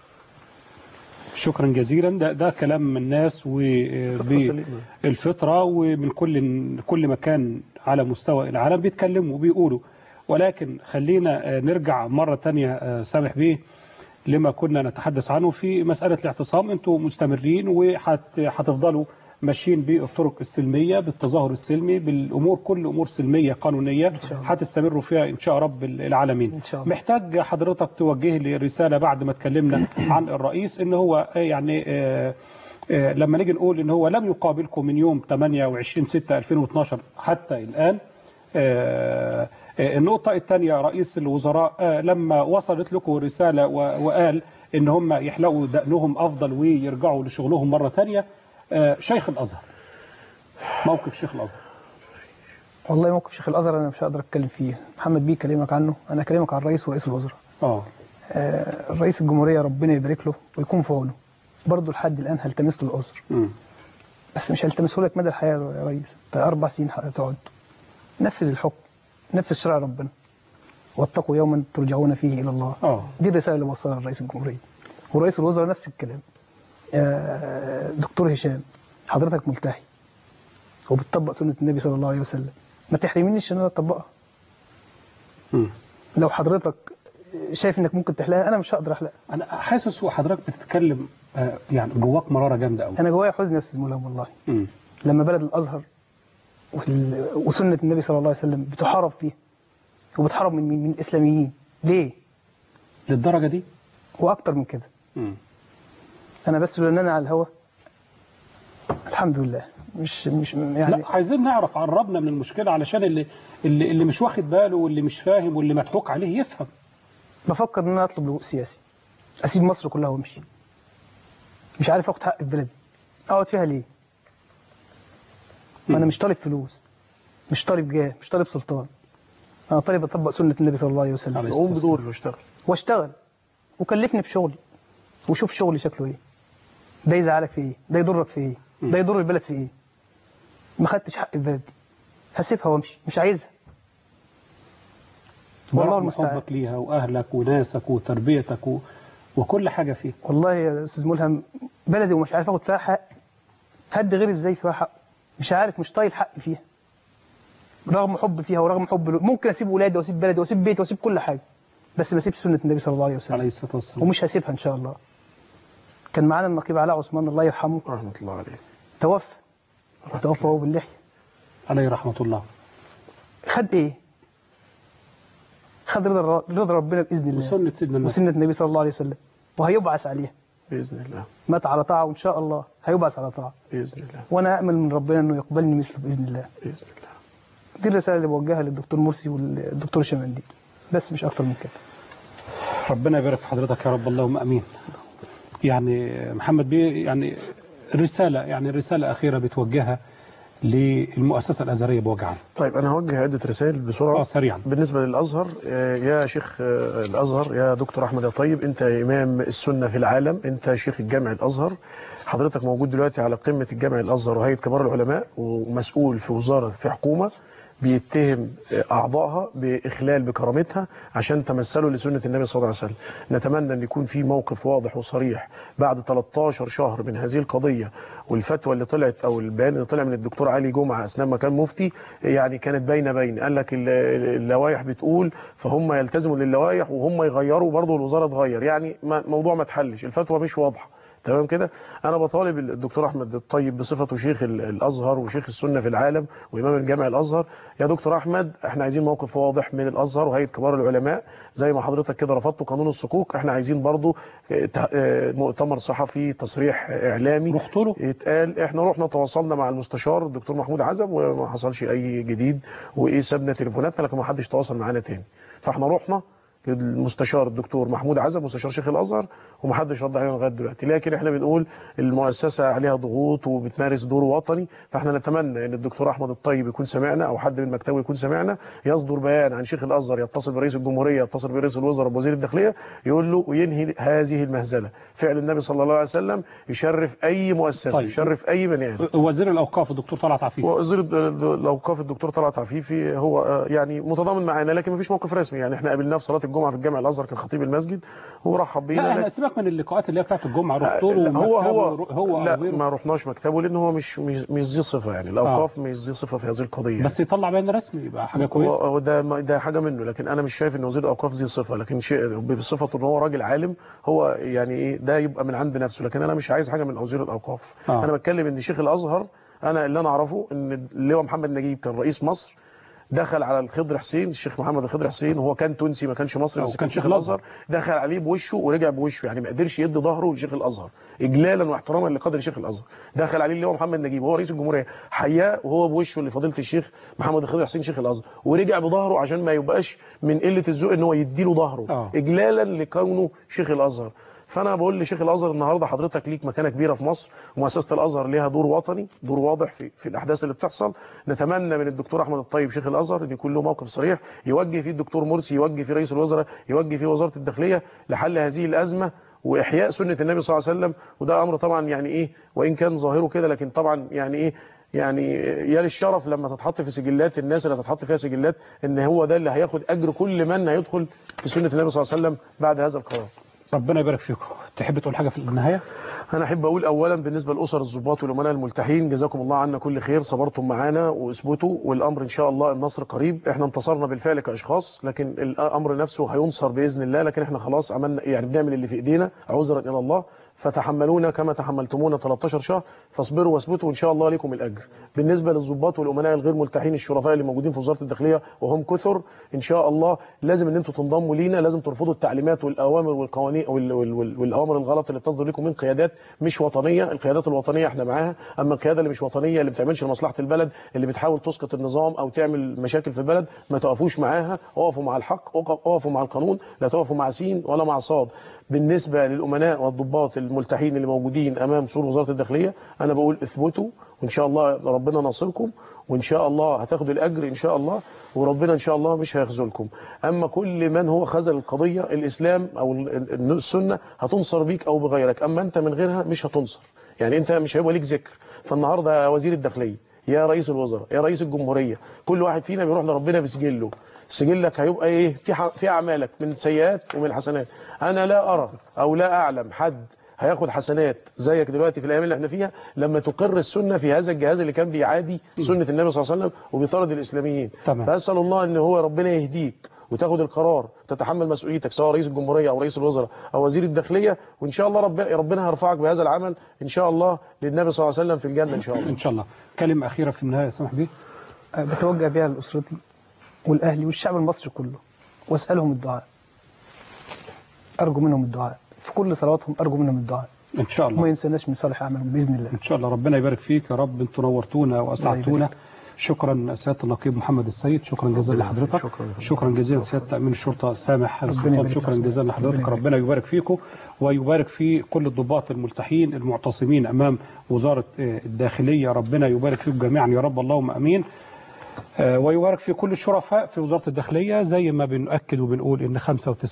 شكرا جزيلا ده ده كلام من الناس وبالفطره ومن كل كل مكان على مستوى العالم بيتكلموا وبيقولوا ولكن خلينا آه، نرجع مره تانية آه، سامح بيه لما كنا نتحدث عنه في مساله الاعتصام انتوا مستمرين وهتفضلوا ماشيين بالطرق السلميه بالتظاهر السلمي بالامور كل امور سلميه قانونيه هتستمروا فيها ان شاء رب العالمين إن شاء الله. محتاج حضرتك توجه لي رساله بعد ما اتكلمنا عن الرئيس ان هو آه، يعني آه، آه، لما نيجي نقول ان هو لم يقابلكم من يوم 28 6 2012 حتى الان آه، آه، النقطة الثانية رئيس الوزراء آه، لما وصلت لكم رسالة و- وقال ان هم يحلقوا دقنهم افضل ويرجعوا لشغلهم مرة ثانية آه، شيخ الازهر موقف شيخ الازهر والله موقف شيخ الازهر انا مش هقدر اتكلم فيه محمد بيه كلمك عنه انا اكلمك عن الرئيس ورئيس الوزراء اه آه، رئيس الجمهوريه ربنا يبارك له ويكون في عونه برضه لحد الان هلتمس له العذر بس مش هلتمسه لك مدى الحياه يا ريس انت اربع سنين هتقعد نفذ الحكم نفذ شرع ربنا واتقوا يوما ترجعون فيه الى الله اه دي الرساله اللي وصلها لرئيس الجمهوريه ورئيس الوزراء نفس الكلام آه، دكتور هشام حضرتك ملتحي وبتطبق سنه النبي صلى الله عليه وسلم ما تحرمنيش ان انا اطبقها لو حضرتك شايف انك ممكن تحلقها انا مش هقدر احلقها انا حاسس وحضرتك بتتكلم آه، يعني جواك مرارة جامدة قوي انا جوايا حزن يا استاذ ملهم والله لما بلد الازهر وال- وسنة النبي صلى الله عليه وسلم بتحارب فيها وبتحارب من مين؟ من الإسلاميين ليه؟ للدرجة دي؟ وأكتر من كده مم. أنا بس لأن أنا على الهوا الحمد لله مش مش يعني لا عايزين نعرف قربنا من المشكلة علشان اللي اللي, اللي مش واخد باله واللي مش فاهم واللي مضحوك عليه يفهم بفكر ان انا اطلب لجوء سياسي اسيب مصر كلها وامشي مش عارف اخد حق في بلدي اقعد فيها ليه ما انا مش طالب فلوس مش طالب جاه مش طالب سلطان انا طالب اطبق سنه النبي صلى الله عليه وسلم قوم بدوري واشتغل واشتغل وكلفني بشغلي وشوف شغلي شكله ايه ده يزعلك في ايه ده يضرك في ايه ده يضر البلد في ايه ما خدتش حق في بلدي هسيبها وامشي مش عايزها والله ورغم المستعان حبك ليها واهلك وناسك وتربيتك و... وكل حاجة فيه والله يا استاذ ملهم بلدي ومش عارف اخد فيها حق حد غير ازاي فيها حق مش عارف مش طايل حق فيها رغم حب فيها ورغم حب له ممكن اسيب ولادي واسيب بلدي واسيب بيتي واسيب كل حاجه بس ما اسيبش سنه النبي صلى الله عليه وسلم عليه الصلاة والسلام ومش هسيبها ان شاء الله كان معانا النقيب علاء عثمان الله يرحمه رحمة الله عليه توفى وتوفى هو باللحيه عليه رحمة الله خد ايه؟ خد رضا رضا ربنا باذن الله وسنة سيدنا النبي وسنه النبي صلى الله عليه وسلم وهيبعث عليها بإذن الله مات على طاعه وان شاء الله هيبعث على طاعه بإذن الله وانا امل من ربنا انه يقبلني مثله باذن الله بإذن الله دي الرساله اللي بوجهها للدكتور مرسي والدكتور شمندي بس مش اكتر من كده ربنا يبارك في حضرتك يا رب اللهم امين يعني محمد بيه يعني رسالة يعني رسالة أخيرة بتوجهها للمؤسسة الأزهرية بوجه عام طيب أنا هوجه عدة رسائل بسرعة آه سريعا بالنسبة للأزهر آه، يا شيخ آه، الأزهر يا دكتور أحمد يا طيب أنت إمام السنة في العالم أنت شيخ الجامع الأزهر حضرتك موجود دلوقتي على قمة الجامع الأزهر وهيئة كبار العلماء ومسؤول في وزارة في حكومة بيتهم أعضائها بإخلال بكرامتها عشان تمثلوا لسنة النبي صلى الله عليه وسلم نتمنى أن يكون في موقف واضح وصريح بعد 13 شهر من هذه القضية والفتوى اللي طلعت أو البيان اللي طلع من الدكتور علي جمعة أثناء ما كان مفتي يعني كانت باينة باين قال لك ال- ال- اللوائح بتقول فهم يلتزموا للوائح وهم يغيروا برضه الوزارة تغير يعني ما- الموضوع ما اتحلش الفتوى مش واضحة تمام كده انا بطالب الدكتور احمد الطيب بصفته شيخ ال- الازهر وشيخ السنه في العالم وامام الجامع الازهر يا دكتور احمد احنا عايزين موقف واضح من الازهر وهيئه كبار العلماء زي ما حضرتك كده رفضتوا قانون الصكوك احنا عايزين برضو اه، ت- اه، مؤتمر صحفي تصريح اعلامي رحت له يتقال احنا رحنا تواصلنا مع المستشار الدكتور محمود عزب وما حصلش اي جديد وايه سابنا تليفوناتنا لكن ما حدش تواصل معانا تاني فاحنا رحنا للمستشار الدكتور محمود عزب مستشار شيخ الازهر ومحدش رد علينا لغايه دلوقتي لكن احنا بنقول المؤسسه عليها ضغوط وبتمارس دور وطني فاحنا نتمنى ان الدكتور احمد الطيب يكون سمعنا او حد من مكتبه يكون سمعنا يصدر بيان عن شيخ الازهر يتصل برئيس الجمهوريه يتصل برئيس الوزراء بوزير الداخليه يقول له وينهي هذه المهزله فعل النبي صلى الله عليه وسلم يشرف اي مؤسسه طيب. يشرف اي بني ادم وزير الأوقاف الدكتور طلعت عفيف وزير الاوقاف الدكتور طلعت عفيفي هو آه، يعني متضامن معانا لكن مفيش موقف رسمي يعني احنا قابلناه في صلاه الجمعه في الجامع الازهر كان خطيب المسجد ورحب بينا لا احنا لكن- سيبك من اللقاءات اللي هي بتاعت الجمعة رحت له لا، هو هو ومكتبه، هو لا وغيره. ما رحناش مكتبه لان هو مش مش مش ذي صفه يعني الاوقاف مش ذي صفه في هذه القضيه بس يطلع بيان رسمي يبقى حاجة هو- كويسة هو ده ما- ده حاجه منه لكن انا مش شايف ان وزير الاوقاف ذي صفه لكن شيء بصفته ان هو راجل عالم هو يعني ايه ده يبقى من عند نفسه لكن انا مش عايز حاجه من وزير الاوقاف آه. انا بتكلم ان شيخ الازهر انا اللي انا اعرفه ان اللواء محمد نجيب كان رئيس مصر دخل على الخضر حسين الشيخ محمد الخضر حسين وهو كان تونسي ما كانش مصري أو بس كان كان شيخ شيخ الازهر دخل عليه بوشه ورجع بوشه يعني ما قدرش يدي ظهره لشيخ الازهر اجلالا واحتراما لقدر شيخ الازهر دخل عليه اللواء محمد نجيب وهو رئيس الجمهوريه حياه وهو بوشه لفضيله الشيخ محمد الخضر حسين شيخ الازهر ورجع بظهره عشان ما يبقاش من قله الذوق ان هو يديله ظهره آه. اجلالا لكونه شيخ الازهر فانا بقول لشيخ الازهر النهارده حضرتك ليك مكانه كبيره في مصر ومؤسسه الازهر ليها دور وطني دور واضح في في الاحداث اللي بتحصل نتمنى من الدكتور احمد الطيب شيخ الازهر ان يكون له موقف صريح يوجه فيه الدكتور مرسي يوجه فيه رئيس الوزراء يوجه فيه وزاره الداخليه لحل هذه الازمه واحياء سنه النبي صلى الله عليه وسلم وده امر طبعا يعني ايه وان كان ظاهره كده لكن طبعا يعني ايه يعني يا للشرف لما تتحط في سجلات الناس اللي هتتحط فيها سجلات ان هو ده اللي هياخد اجر كل من هيدخل في سنه النبي صلى الله عليه وسلم بعد هذا القرار ربنا يبارك فيكم تحب تقول حاجة في النهاية انا احب اقول اولا بالنسبه لاسر الضباط والامناء الملتحين جزاكم الله عنا كل خير صبرتم معانا واثبتوا والامر ان شاء الله النصر قريب احنا انتصرنا بالفعل كاشخاص لكن الامر نفسه هينصر باذن الله لكن احنا خلاص عملنا يعني بنعمل اللي في ايدينا عذرا الى الله فتحملونا كما تحملتمونا 13 شهر فاصبروا واثبتوا وان شاء الله لكم الاجر بالنسبه للضباط والامناء الغير ملتحين الشرفاء اللي موجودين في وزاره الداخليه وهم كثر ان شاء الله لازم ان انتم تنضموا لينا لازم ترفضوا التعليمات والاوامر والقوانين وال- وال- وال- والاوامر الغلط اللي بتصدر لكم من قيادات مش وطنيه القيادات الوطنيه احنا معاها اما القياده اللي مش وطنيه اللي بتعملش لمصلحه البلد اللي بتحاول تسقط النظام او تعمل مشاكل في البلد ما تقفوش معاها اقفوا مع الحق اقفوا مع القانون لا تقفوا مع سين ولا مع صاد بالنسبه للامناء والضباط الملتحين اللي موجودين امام سور وزاره الداخليه انا بقول اثبتوا وان شاء الله ربنا ناصركم وان شاء الله هتاخدوا الاجر ان شاء الله وربنا ان شاء الله مش هيخذلكم اما كل من هو خذل القضيه الاسلام او ال- ال- السنه هتنصر بيك او بغيرك اما انت من غيرها مش هتنصر يعني انت مش هيبقى ليك ذكر فالنهارده يا وزير الداخليه يا رئيس الوزراء يا رئيس الجمهوريه كل واحد فينا بيروح لربنا بسجله سجلك هيبقى ايه في ح- في اعمالك من سيئات ومن حسنات انا لا ارى او لا اعلم حد هياخد حسنات زيك دلوقتي في الايام اللي احنا فيها لما تقر السنه في هذا الجهاز اللي كان بيعادي سنه النبي صلى الله عليه وسلم وبيطارد الاسلاميين تمام. فاسال الله ان هو ربنا يهديك وتاخد القرار تتحمل مسؤوليتك سواء رئيس الجمهوريه او رئيس الوزراء او وزير الداخليه وان شاء الله رب ربنا هيرفعك بهذا العمل ان شاء الله للنبي صلى الله عليه وسلم في الجنه ان شاء الله ان شاء الله كلمه اخيره في النهايه سامح بيه أه، بتوجه بيها لأسرتي والأهلي والشعب المصري كله واسألهم الدعاء أرجو منهم الدعاء في كل صلواتهم أرجو منهم الدعاء ان شاء الله وما ينسوناش من صالح أعمالهم بإذن الله ان شاء الله ربنا يبارك فيك يا رب انتوا نورتونا واسعدتونا شكرا سياده النقيب محمد السيد شكرا جزيلا لحضرتك شكرا, شكرا جزيلا سياده امين الشرطه سامح ربنا السلطان يبارك شكرا فيك. جزيلا لحضرتك ربنا ربنا يبارك فيكم ويبارك في كل الضباط الملتحين المعتصمين امام وزاره آه، الداخليه ربنا يبارك فيكم جميعا يا رب اللهم امين آه، ويبارك في كل الشرفاء في وزارة الداخلية زي ما بنؤكد وبنقول إن 95%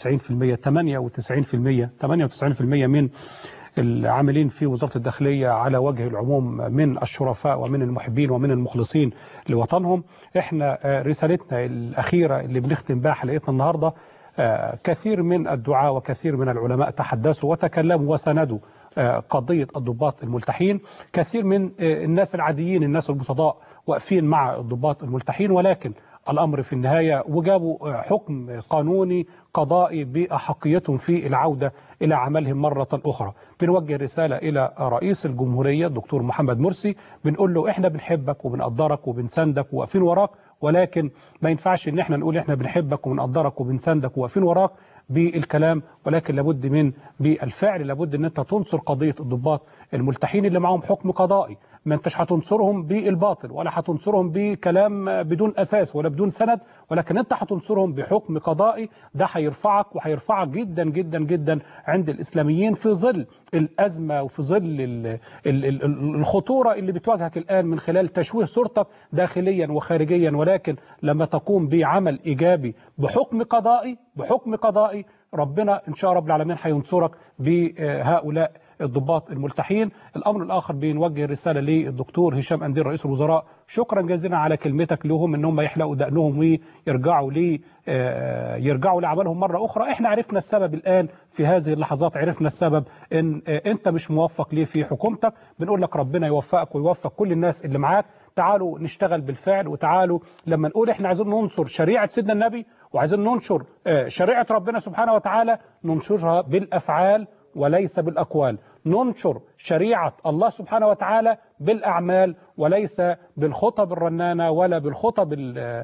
98% 98% من العاملين في وزارة الداخلية على وجه العموم من الشرفاء ومن المحبين ومن المخلصين لوطنهم احنا آه، رسالتنا الأخيرة اللي بنختم بها حلقتنا النهاردة آه، كثير من الدعاة وكثير من العلماء تحدثوا وتكلموا وسندوا آه، قضية الضباط الملتحين كثير من آه، الناس العاديين الناس البسطاء واقفين مع الضباط الملتحين ولكن الأمر في النهاية وجابوا آه، حكم قانوني قضائي بأحقيتهم في العودة إلى عملهم مرة أخرى بنوجه رسالة إلى رئيس الجمهورية الدكتور محمد مرسي بنقول له إحنا بنحبك وبنقدرك وبنساندك وواقفين وراك ولكن ما ينفعش إن إحنا نقول إحنا بنحبك وبنقدرك وبنساندك وواقفين وراك بالكلام ولكن لابد من بالفعل لابد ان انت تنصر قضيه الضباط الملتحين اللي معاهم حكم قضائي ما انتش هتنصرهم بالباطل ولا هتنصرهم بكلام بدون اساس ولا بدون سند ولكن انت هتنصرهم بحكم قضائي ده هيرفعك وهيرفعك جدا جدا جدا عند الاسلاميين في ظل الازمه وفي ظل ال- ال- ال- الخطوره اللي بتواجهك الان من خلال تشويه صورتك داخليا وخارجيا ولكن لما تقوم بعمل ايجابي بحكم قضائي بحكم قضائي ربنا ان شاء رب العالمين هينصرك بهؤلاء الضباط الملتحين الامر الاخر بنوجه رساله للدكتور هشام اندير رئيس الوزراء شكرا جزيلا على كلمتك لهم ان هم يحلقوا دقنهم ويرجعوا ل آه، يرجعوا لعملهم مره اخرى احنا عرفنا السبب الان في هذه اللحظات عرفنا السبب ان آه، انت مش موفق ليه في حكومتك بنقول لك ربنا يوفقك ويوفق كل الناس اللي معاك تعالوا نشتغل بالفعل وتعالوا لما نقول احنا عايزين ننصر شريعه سيدنا النبي وعايزين ننشر آه، شريعه ربنا سبحانه وتعالى ننشرها بالافعال وليس بالأقوال ننشر شريعة الله سبحانه وتعالى بالأعمال وليس بالخطب الرنانة ولا بالخطب ال-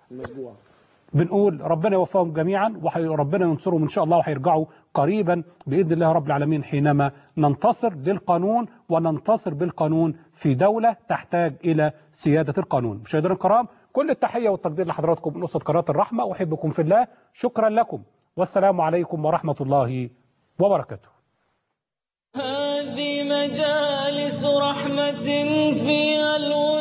بنقول ربنا يوفقهم جميعا وربنا ينصرهم ان شاء الله وهيرجعوا قريبا باذن الله رب العالمين حينما ننتصر للقانون وننتصر بالقانون في دوله تحتاج الى سياده القانون. مشاهدينا الكرام كل التحيه والتقدير لحضراتكم من اسره قناه الرحمه واحبكم في الله شكرا لكم والسلام عليكم ورحمه الله وبركاته. هذه مجالس رحمة فيها الورى